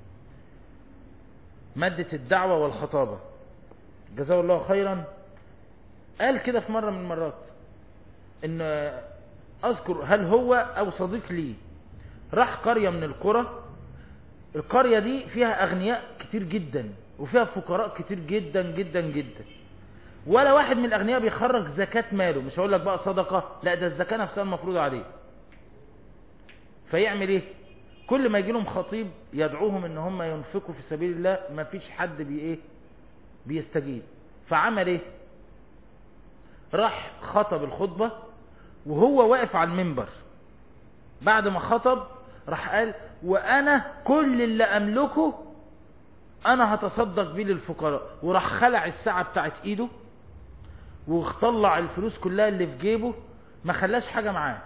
مادة الدعوة والخطابة جزاه الله خيرا قال كده في مرة من المرات ان آه، اذكر هل هو او صديق لي راح قرية من القرى القرية دي فيها اغنياء كتير جدا وفيها فقراء كتير جدا جدا جدا ولا واحد من الاغنياء بيخرج زكاة ماله مش هقول لك بقى صدقة لا ده الزكاة نفسها المفروض عليه فيعمل ايه كل ما يجي لهم خطيب يدعوهم ان هم ينفقوا في سبيل الله ما فيش حد بي ايه بيستجيب فعمل ايه راح خطب الخطبة وهو واقف على المنبر بعد ما خطب راح قال وانا كل اللي املكه انا هتصدق بيه للفقراء وراح خلع الساعة بتاعت ايده وطلع الفلوس كلها اللي في جيبه ما خلاش حاجة معاه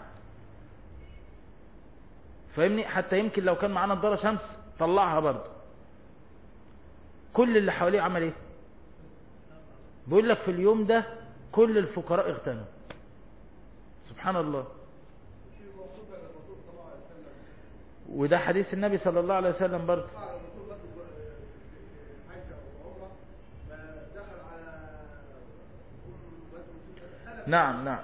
فاهمني حتى يمكن لو كان معاه نضاره شمس طلعها برضه كل اللي حواليه عمل ايه بيقول لك في اليوم ده كل الفقراء اغتنوا سبحان الله وده حديث النبي صلى الله عليه وسلم برضه نعم نعم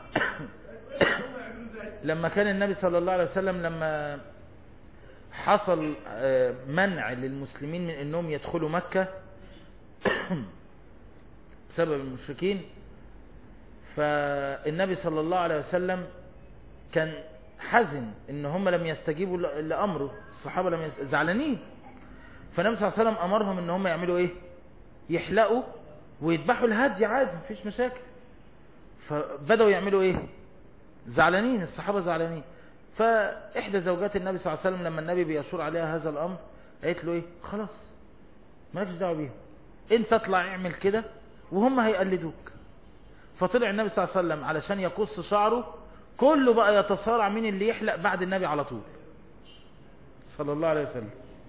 لما كان النبي صلى الله عليه وسلم لما حصل آه، منع للمسلمين من انهم يدخلوا مكة بسبب المشركين فالنبي صلى الله عليه وسلم كان حزن ان هم لم يستجيبوا ل- لامره الصحابة لم يست... زعلانين فالنبي صلى الله عليه وسلم امرهم ان هم يعملوا ايه يحلقوا ويذبحوا الهدي عادي مفيش مشاكل فبدأوا يعملوا ايه زعلانين الصحابة زعلانين فإحدى زوجات النبي صلى الله عليه وسلم لما النبي بيشور عليها هذا الأمر قالت له ايه خلاص مالكش دعوه بيهم انت اطلع اعمل كده وهم هيقلدوك فطلع النبي صلى الله عليه وسلم علشان يقص شعره كله بقى يتصارع مين اللي يحلق بعد النبي على طول صلى الله عليه وسلم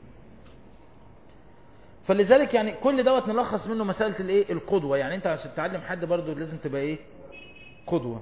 فلذلك يعني كل دوت نلخص منه مسألة الايه القدوة يعني انت عشان تعلم حد برضو لازم تبقى ايه قدوة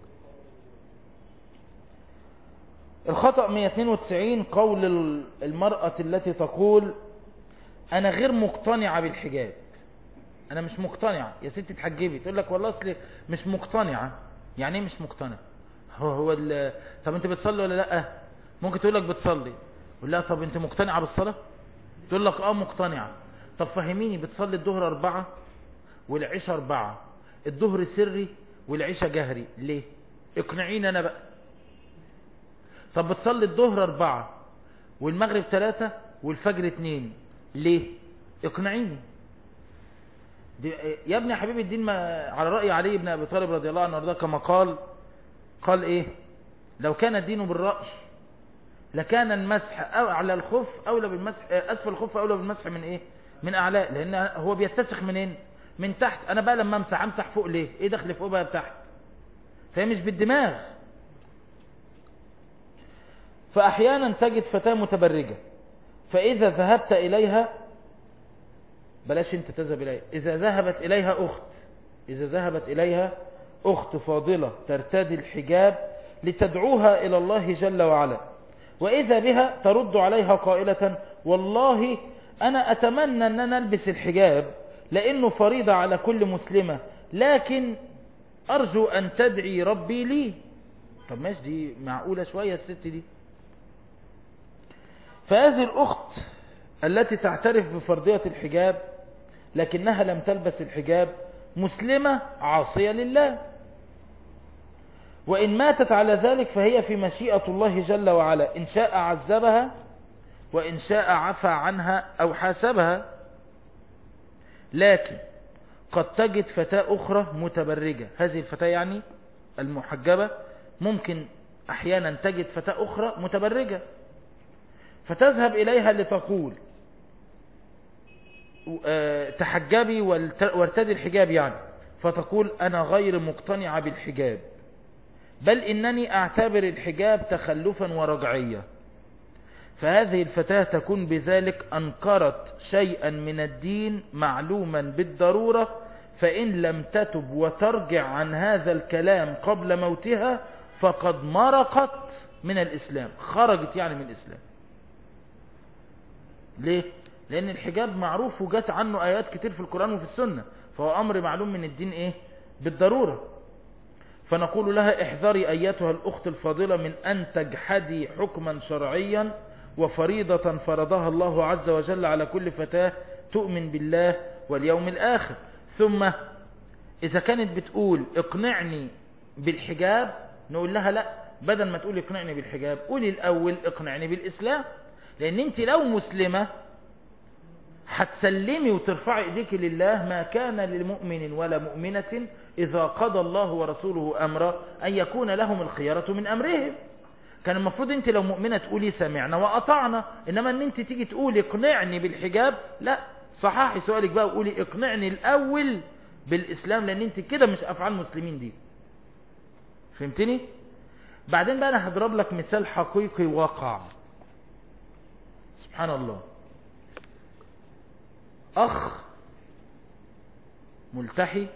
الخطأ 192 قول ال- المرأة التي تقول انا غير مقتنعة بالحجاب انا مش مقتنعة يا ستي تحجبي تقول لك والله اصل مش مقتنعة يعني ايه مش مقتنع هو هو ال- طب انت بتصلي ولا لا ممكن تقول لك بتصلي قول لها طب انت مقتنعة بالصلاة تقول لك اه مقتنعة طب فهميني بتصلي الظهر اربعة والعشاء اربعة الظهر سري والعشاء جهري ليه اقنعيني انا بقى طب بتصلي الظهر اربعة والمغرب ثلاثة والفجر اتنين ليه اقنعيني دي يا ابني يا حبيبي الدين ما على رأي علي بن ابي طالب رضي الله عنه وارضاه كما قال قال ايه لو كان الدين بالرأي لكان المسح أو على الخف اولى بالمسح آه، اسفل الخف اولى بالمسح من ايه من اعلاه لان هو بيتسخ منين من تحت انا بقى لما امسح امسح فوق ليه ايه دخل فوق بقى تحت فهي مش بالدماغ فاحيانا تجد فتاة متبرجة فاذا ذهبت اليها بلاش انت تذهب اليها اذا ذهبت اليها اخت اذا ذهبت اليها اخت فاضلة ترتدي الحجاب لتدعوها الى الله جل وعلا واذا بها ترد عليها قائلة والله انا اتمنى ان انا البس الحجاب لانه فريضة على كل مسلمة لكن ارجو ان تدعي ربي لي طب ماشي دي معقولة شوية الست دي فهذه الأخت التي تعترف بفرضية الحجاب لكنها لم تلبس الحجاب مسلمة عاصية لله وإن ماتت على ذلك فهي في مشيئة الله جل وعلا إن شاء عذبها وإن شاء عفى عنها أو حاسبها لكن قد تجد فتاة أخرى متبرجة هذه الفتاة يعني المحجبة ممكن أحيانا تجد فتاة أخرى متبرجة فتذهب إليها لتقول آه، تحجبي والت- وارتدي الحجاب يعني فتقول أنا غير مقتنعة بالحجاب بل إنني أعتبر الحجاب تخلفا ورجعية فهذه الفتاة تكون بذلك أنكرت شيئا من الدين معلوما بالضرورة فإن لم تتب وترجع عن هذا الكلام قبل موتها فقد مرقت من الإسلام خرجت يعني من الإسلام ليه؟ لأن الحجاب معروف وجات عنه آيات كتير في القرآن وفي السنة فهو أمر معلوم من الدين إيه؟ بالضرورة فنقول لها احذري أيتها الأخت الفاضلة من أن تجحدي حكما شرعيا وفريضة فرضها الله عز وجل على كل فتاة تؤمن بالله واليوم الآخر ثم إذا كانت بتقول اقنعني بالحجاب نقول لها لا بدل ما تقول اقنعني بالحجاب قولي الأول اقنعني بالإسلام لأن انت لو مسلمة هتسلمي وترفعي ايديك لله ما كان لمؤمن ولا مؤمنة إذا قضى الله ورسوله أمرا أن يكون لهم الخيارة من أمرهم كان المفروض انت لو مؤمنة تقولي سمعنا وأطعنا إنما ان انت تيجي تقولي اقنعني بالحجاب لا صححي سؤالك بقى وقولي اقنعني الأول بالإسلام لأن انت كده مش أفعال مسلمين دي فهمتني بعدين بقى أنا هضرب لك مثال حقيقي واقع سبحان الله أخ ملتحي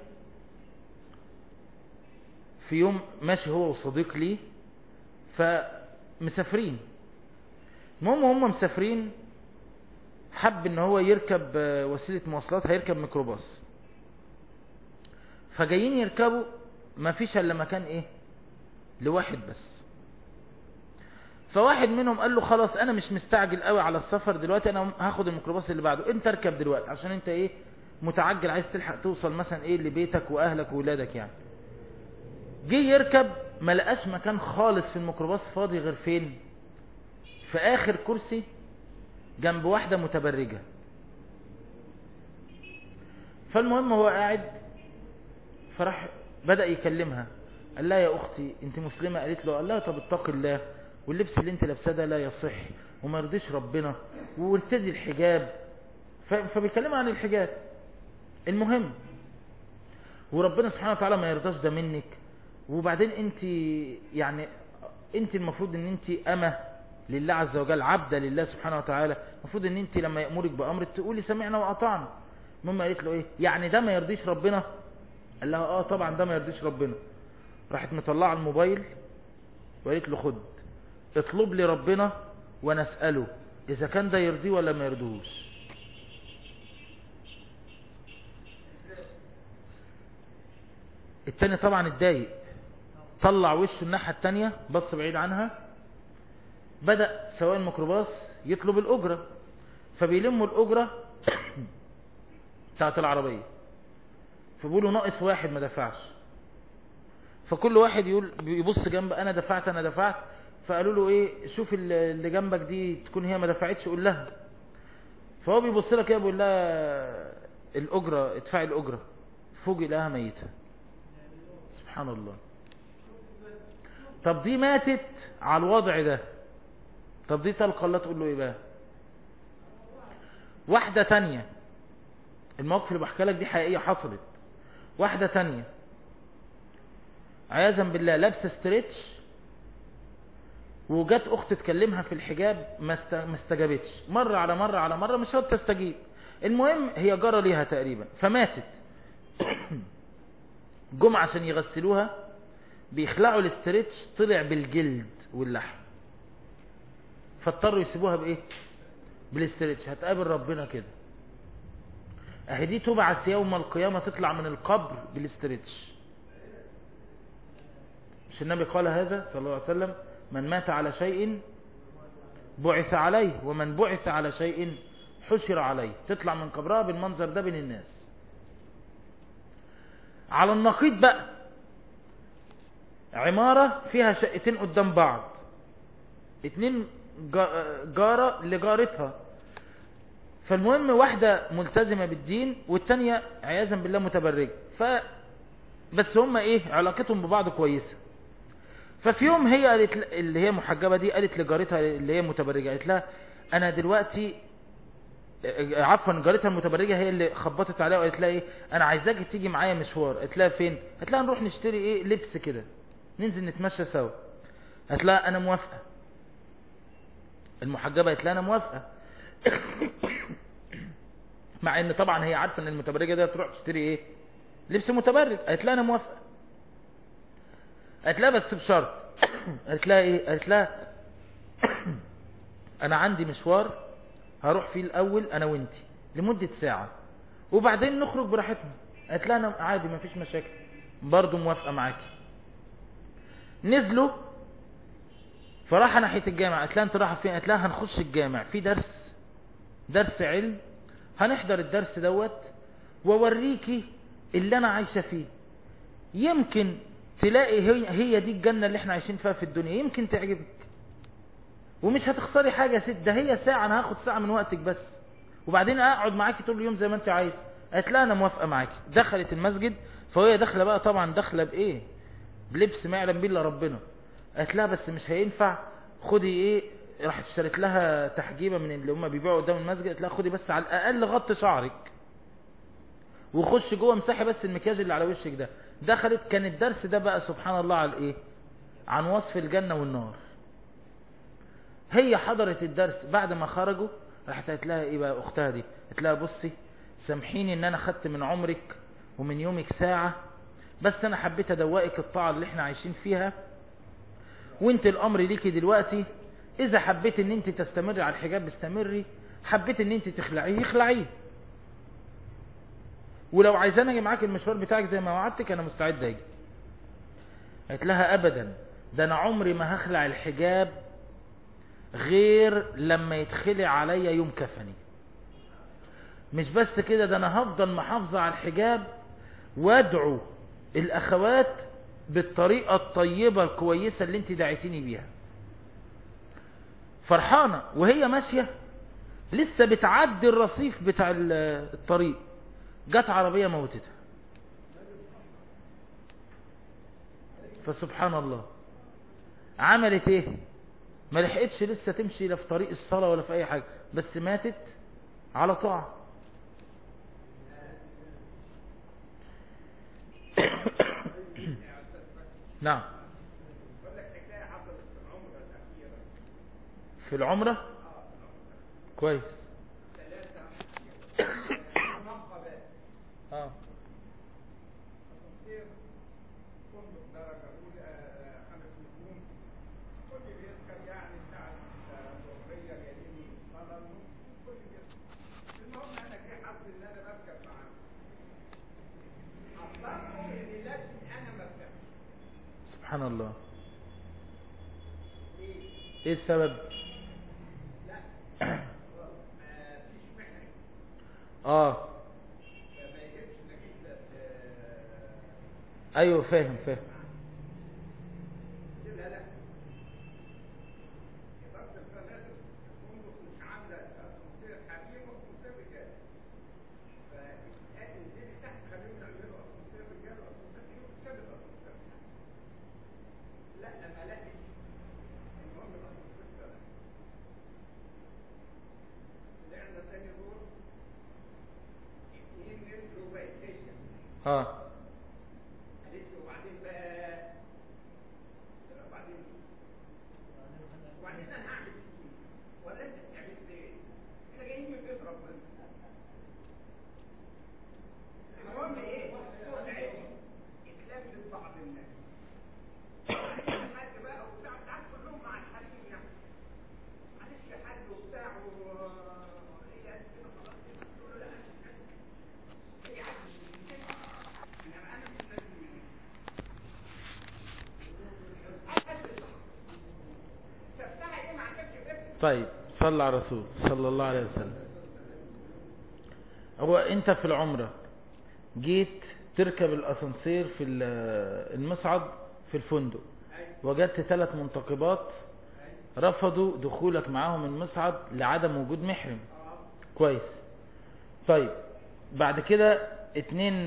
في يوم ماشي هو وصديق لي فمسافرين المهم هم مسافرين حب ان هو يركب وسيلة مواصلات هيركب ميكروباص فجايين يركبوا ما فيش الا مكان ايه لواحد بس فواحد منهم قال له خلاص انا مش مستعجل قوي على السفر دلوقتي انا هاخد الميكروباص اللي بعده انت اركب دلوقتي عشان انت ايه متعجل عايز تلحق توصل مثلا ايه لبيتك واهلك واولادك يعني جه يركب ما لقاش مكان خالص في الميكروباص فاضي غير فين في اخر كرسي جنب واحدة متبرجة فالمهم هو قاعد فراح بدأ يكلمها قال لها يا اختي انت مسلمة قالت له قال لها طب اتق الله واللبس اللي انت لابساه ده لا يصح وما يرضيش ربنا وارتدي الحجاب فبيكلمها عن الحجاب المهم وربنا سبحانه وتعالى ما يرضاش ده منك وبعدين انت يعني انت المفروض ان انت امه لله عز وجل عبدة لله سبحانه وتعالى المفروض ان انت لما يأمرك بأمر تقولي سمعنا وأطعنا المهم قالت له ايه يعني ده ما يرضيش ربنا قال لها اه طبعا ده ما يرضيش ربنا راحت مطلعه الموبايل وقالت له خد اطلب لي ربنا وانا اسأله اذا كان ده يرضيه ولا ما يرضيهوش التاني طبعا اتضايق طلع وشه الناحية التانية بص بعيد عنها بدأ سواق الميكروباص يطلب الأجرة فبيلموا الأجرة بتاعت العربية فبيقولوا ناقص واحد ما دفعش فكل واحد يقول يبص جنب أنا دفعت أنا دفعت فقالوا له إيه شوف اللي جنبك دي تكون هي ما دفعتش قول لها فهو بيبص لها كده بيقول لها الأجرة ادفعي الأجرة فوجئ لها ميتة سبحان الله طب دي ماتت على الوضع ده طب دي تلقى الله تقول له ايه بقى واحدة تانية الموقف اللي بحكي لك دي حقيقية حصلت واحدة تانية عياذا بالله لابسة ستريتش وجت اخت تكلمها في الحجاب ما استجابتش مرة على مرة على مرة مش هتستجيب تستجيب المهم هي جرى ليها تقريبا فماتت جم عشان يغسلوها بيخلعوا الاستريتش طلع بالجلد واللحم فاضطروا يسيبوها بايه بالاستريتش هتقابل ربنا كده اهي دي تبعث يوم القيامة تطلع من القبر بالاستريتش مش النبي قال هذا صلى الله عليه وسلم من مات على شيء بعث عليه ومن بعث على شيء حشر عليه تطلع من قبرها بالمنظر ده بين الناس على النقيض بقى عمارة فيها شقتين قدام بعض اتنين جارة لجارتها فالمهم واحدة ملتزمة بالدين والتانية عياذا بالله متبرجة ف بس هم ايه علاقتهم ببعض كويسة ففي يوم هي قالت اللي هي محجبة دي قالت لجارتها اللي هي متبرجة قالت لها انا دلوقتي عفوا جارتها المتبرجة هي اللي خبطت عليها وقالت لها ايه انا عايزاكي تيجي معايا مشوار قالت لها فين قالت لها نروح نشتري ايه لبس كده ننزل نتمشى سوا قالت لها انا موافقة المحجبة قالت لها انا موافقة مع ان طبعا هي عارفة ان المتبرجة دي تروح تشتري ايه لبس متبرج قالت لها انا موافقة قالت لها بس بشرط قالت لها ايه قالت لها انا عندي مشوار هروح فيه الاول انا وانتي لمدة ساعة وبعدين نخرج براحتنا قالت لها انا عادي مفيش مشاكل برضو موافقة معاكي نزلوا فراح ناحية الجامع قالت لها انت رايحة فين قالت لها هنخش الجامع في درس درس علم هنحضر الدرس دوت ووريكي اللي انا عايشة فيه يمكن تلاقي هي, هي دي الجنة اللي احنا عايشين فيها في الدنيا يمكن تعجبك ومش هتخسري حاجة يا ست ده هي ساعة انا هاخد ساعة من وقتك بس وبعدين اقعد معاكي طول اليوم زي ما انت عايز قالت لا انا موافقه معاكي دخلت المسجد فهي داخله بقى طبعا داخله بايه بلبس ما يعلم به الا ربنا قالت لها بس مش هينفع خدي ايه راحت اشترت لها تحجيبه من اللي هم بيبيعوا قدام المسجد قالت لها خدي بس على الاقل غطي شعرك وخش جوه امسحي بس المكياج اللي على وشك ده دخلت كان الدرس ده بقى سبحان الله على ايه عن وصف الجنه والنار هي حضرت الدرس بعد ما خرجوا راحت قالت لها ايه بقى اختها دي قالت لها بصي سامحيني ان انا خدت من عمرك ومن يومك ساعة بس انا حبيت ادوقك الطاعة اللي احنا عايشين فيها وانت الامر ليكي دلوقتي اذا حبيت ان انت تستمري على الحجاب استمري حبيت ان انت تخلعيه اخلعيه ولو عايزاني اجي معاك المشوار بتاعك زي ما وعدتك انا مستعد اجي قالت لها ابدا ده انا عمري ما هخلع الحجاب غير لما يتخلع عليا يوم كفني مش بس كده ده انا هفضل محافظة على الحجاب وادعو الاخوات بالطريقة الطيبة الكويسة اللي انت دعيتيني بيها فرحانة وهي ماشية لسه بتعدي الرصيف بتاع الطريق جت عربية موتتها فسبحان الله عملت ايه ما لحقتش لسه تمشي لا في طريق الصلاة ولا في اي حاجة بس ماتت على طاعة نعم في العمرة كويس اه سبحان الله ايه السبب اه ايوه فاهم فاهم اه طيب صلى على الرسول صلى الله عليه وسلم هو انت في العمرة جيت تركب الاسانسير في المصعد في الفندق وجدت ثلاث منتقبات رفضوا دخولك معاهم المصعد لعدم وجود محرم كويس طيب بعد كده اتنين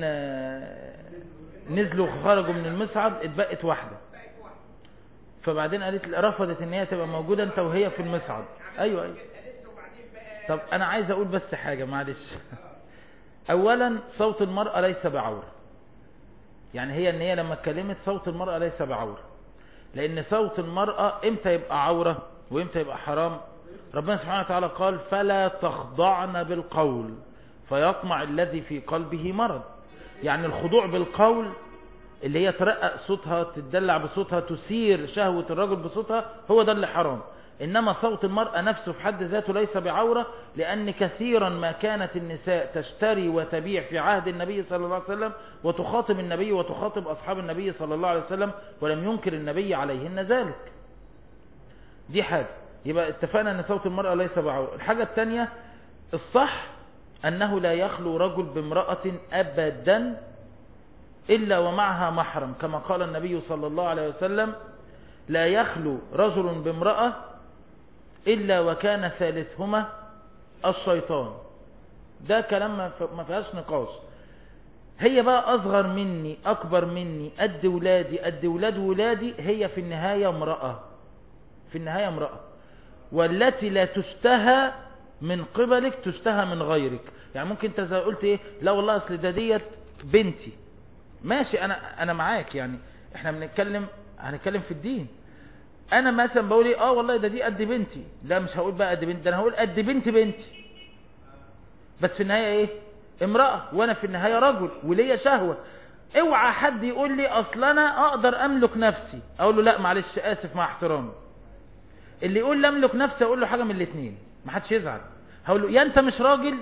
نزلوا وخرجوا من المصعد اتبقت واحدة فبعدين قالت رفضت ان هي تبقى موجودة انت وهي في المصعد ايوه ايوه طب انا عايز اقول بس حاجة معلش اولا صوت المرأة ليس بعورة يعني هي ان هي لما اتكلمت صوت المرأة ليس بعورة لان صوت المرأة امتى يبقى عورة وامتى يبقى حرام ربنا سبحانه وتعالى قال فلا تخضعن بالقول فيطمع الذي في قلبه مرض يعني الخضوع بالقول اللي هي ترقق صوتها تدلع بصوتها تثير شهوة الرجل بصوتها هو ده اللي حرام إنما صوت المرأة نفسه في حد ذاته ليس بعورة لأن كثيرا ما كانت النساء تشتري وتبيع في عهد النبي صلى الله عليه وسلم وتخاطب النبي وتخاطب أصحاب النبي صلى الله عليه وسلم ولم ينكر النبي عليهن ذلك دي حاجة يبقى اتفقنا أن صوت المرأة ليس بعورة الحاجة الثانية الصح أنه لا يخلو رجل بامرأة أبدا إلا ومعها محرم كما قال النبي صلى الله عليه وسلم لا يخلو رجل بامرأة إلا وكان ثالثهما الشيطان ده كلام ما ف- ما فيهاش نقاش هي بقى أصغر مني أكبر مني قد ولادي قد ولاد ولادي هي في النهاية امرأة في النهاية امرأة والتي لا تشتهى من قبلك تشتهى من غيرك يعني ممكن انت زي قلت ايه لا والله اصل ده ديت بنتي ماشي انا انا معاك يعني احنا بنتكلم هنتكلم في الدين انا مثلا بقول ايه اه والله ده دي قد بنتي لا مش هقول بقى قد بنتي ده انا هقول قد بنت بنتي بس في النهاية ايه امرأة وانا في النهاية رجل وليا شهوة اوعى حد يقول لي اصل انا اقدر املك نفسي اقول له لا معلش اسف مع احترامي اللي يقول لا املك نفسي اقول له حاجة من الاثنين ما حدش يزعل هقول له يا انت مش راجل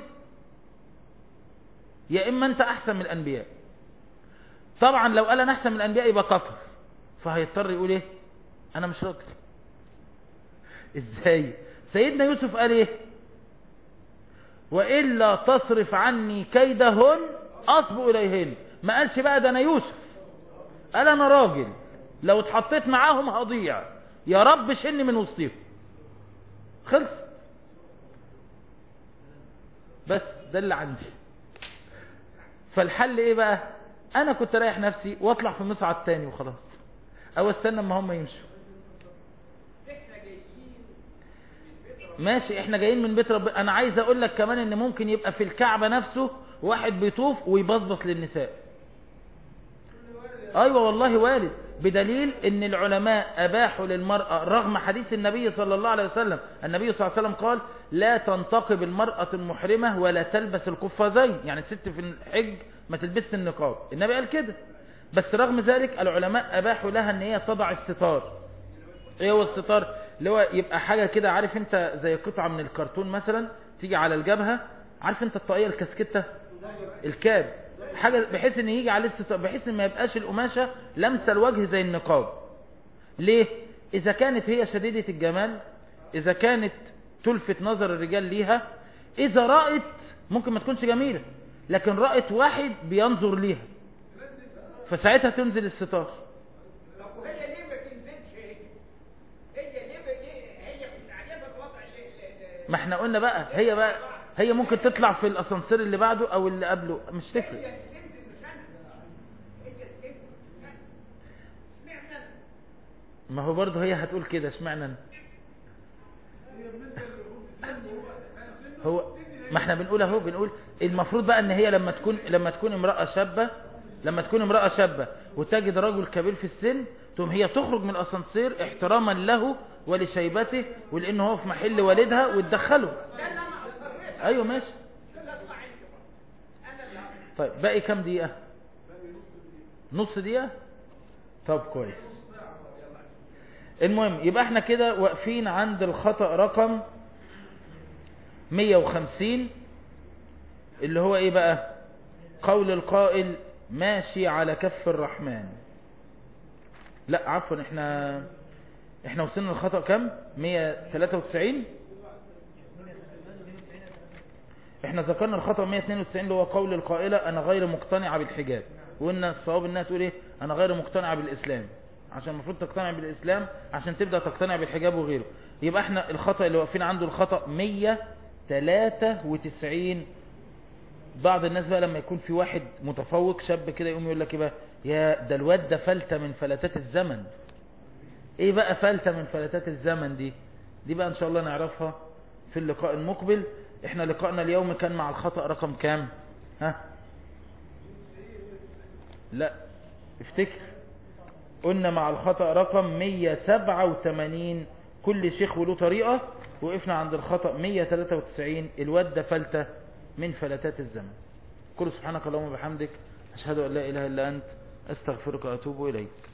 يا اما انت احسن من الانبياء طبعا لو قال انا احسن من الانبياء يبقى كفر فهيضطر يقول ايه انا مش راجل ازاي سيدنا يوسف قال ايه وإلا تصرف عني كيدهن أصب إليهن ما قالش بقى ده أنا يوسف قال أنا راجل لو اتحطيت معاهم هضيع يا رب شني من وسطيهم خلص بس ده اللي عندي فالحل ايه بقى انا كنت رايح نفسي واطلع في مصعد تاني وخلاص او استنى اما هم يمشوا ماشي احنا جايين من بيت ربنا انا عايز اقول لك كمان ان ممكن يبقى في الكعبة نفسه واحد بيطوف ويبصبص للنساء ايوه والله والد بدليل ان العلماء اباحوا للمرأة رغم حديث النبي صلى الله عليه وسلم النبي صلى الله عليه وسلم قال لا تنتقب المرأة المحرمة ولا تلبس القفازين يعني الست في الحج ما تلبسش النقاب النبي قال كده بس رغم ذلك العلماء اباحوا لها ان هي تضع الستار ايه هو الستار اللي هو يبقى حاجة كده عارف انت زي قطعة من الكرتون مثلا تيجي على الجبهة عارف انت الطاقية الكاسكتة الكاب حاجة بحيث ان يجي عليه الستار بحيث ان ما يبقاش القماشة لمسة الوجه زي النقاب ليه اذا كانت هي شديدة الجمال اذا كانت تلفت نظر الرجال ليها اذا رأت ممكن ما تكونش جميلة لكن رأت واحد بينظر ليها فساعتها تنزل الستار طب وهي ليه ما تنزلش هي؟ هي ليه ما هي مش عاجبها الوضع اللي اللي- ما احنا قلنا بقى هي بقى هي ممكن تطلع في الاسانسير اللي بعده او اللي قبله مش تفرق هي تنزل مش انا هي تنزل مش انا اشمعنى انا؟ ما هو برضه هي هتقول كده اشمعنى انا هو ما احنا بنقول اهو بنقول المفروض بقى ان هي لما تكون لما تكون امرأة شابة لما تكون امرأة شابة وتجد رجل كبير في السن تقوم هي تخرج من الاسانسير احتراما له ولشيبته ولان هو في محل والدها وتدخله ده اللي انا اصريت ايوه ماشي ده اللي اطلع عندي بقى. انا اللي هعمل. طيب باقي كام دقيقة نص دقيقة طب كويس المهم يبقى احنا كده واقفين عند الخطأ رقم 150 اللي هو ايه بقى قول القائل ماشي على كف الرحمن لا عفوا احنا احنا وصلنا للخطأ كام 193 احنا ذكرنا الخطأ 192 اللي هو قول القائلة انا غير مقتنعة بالحجاب وقلنا الصواب انها تقول ايه انا غير مقتنعة بالاسلام عشان المفروض تقتنع بالاسلام عشان تبدأ تقتنع بالحجاب وغيره يبقى احنا الخطأ اللي واقفين عنده الخطأ 193 بعض الناس بقى لما يكون في واحد متفوق شاب كده يقوم يقول لك ايه بقى يا ده الواد ده فلتة من فلتات الزمن ايه بقى فلتة من فلتات الزمن دي دي بقى ان شاء الله نعرفها في اللقاء المقبل احنا لقائنا اليوم كان مع الخطأ رقم كام ها لا افتكر قلنا مع الخطأ رقم 187 كل شيخ وله طريقة وقفنا عند الخطأ 193 الواد ده فلتة من فلتات الزمن كل سبحانك اللهم وبحمدك أشهد أن لا إله إلا أنت أستغفرك وأتوب إليك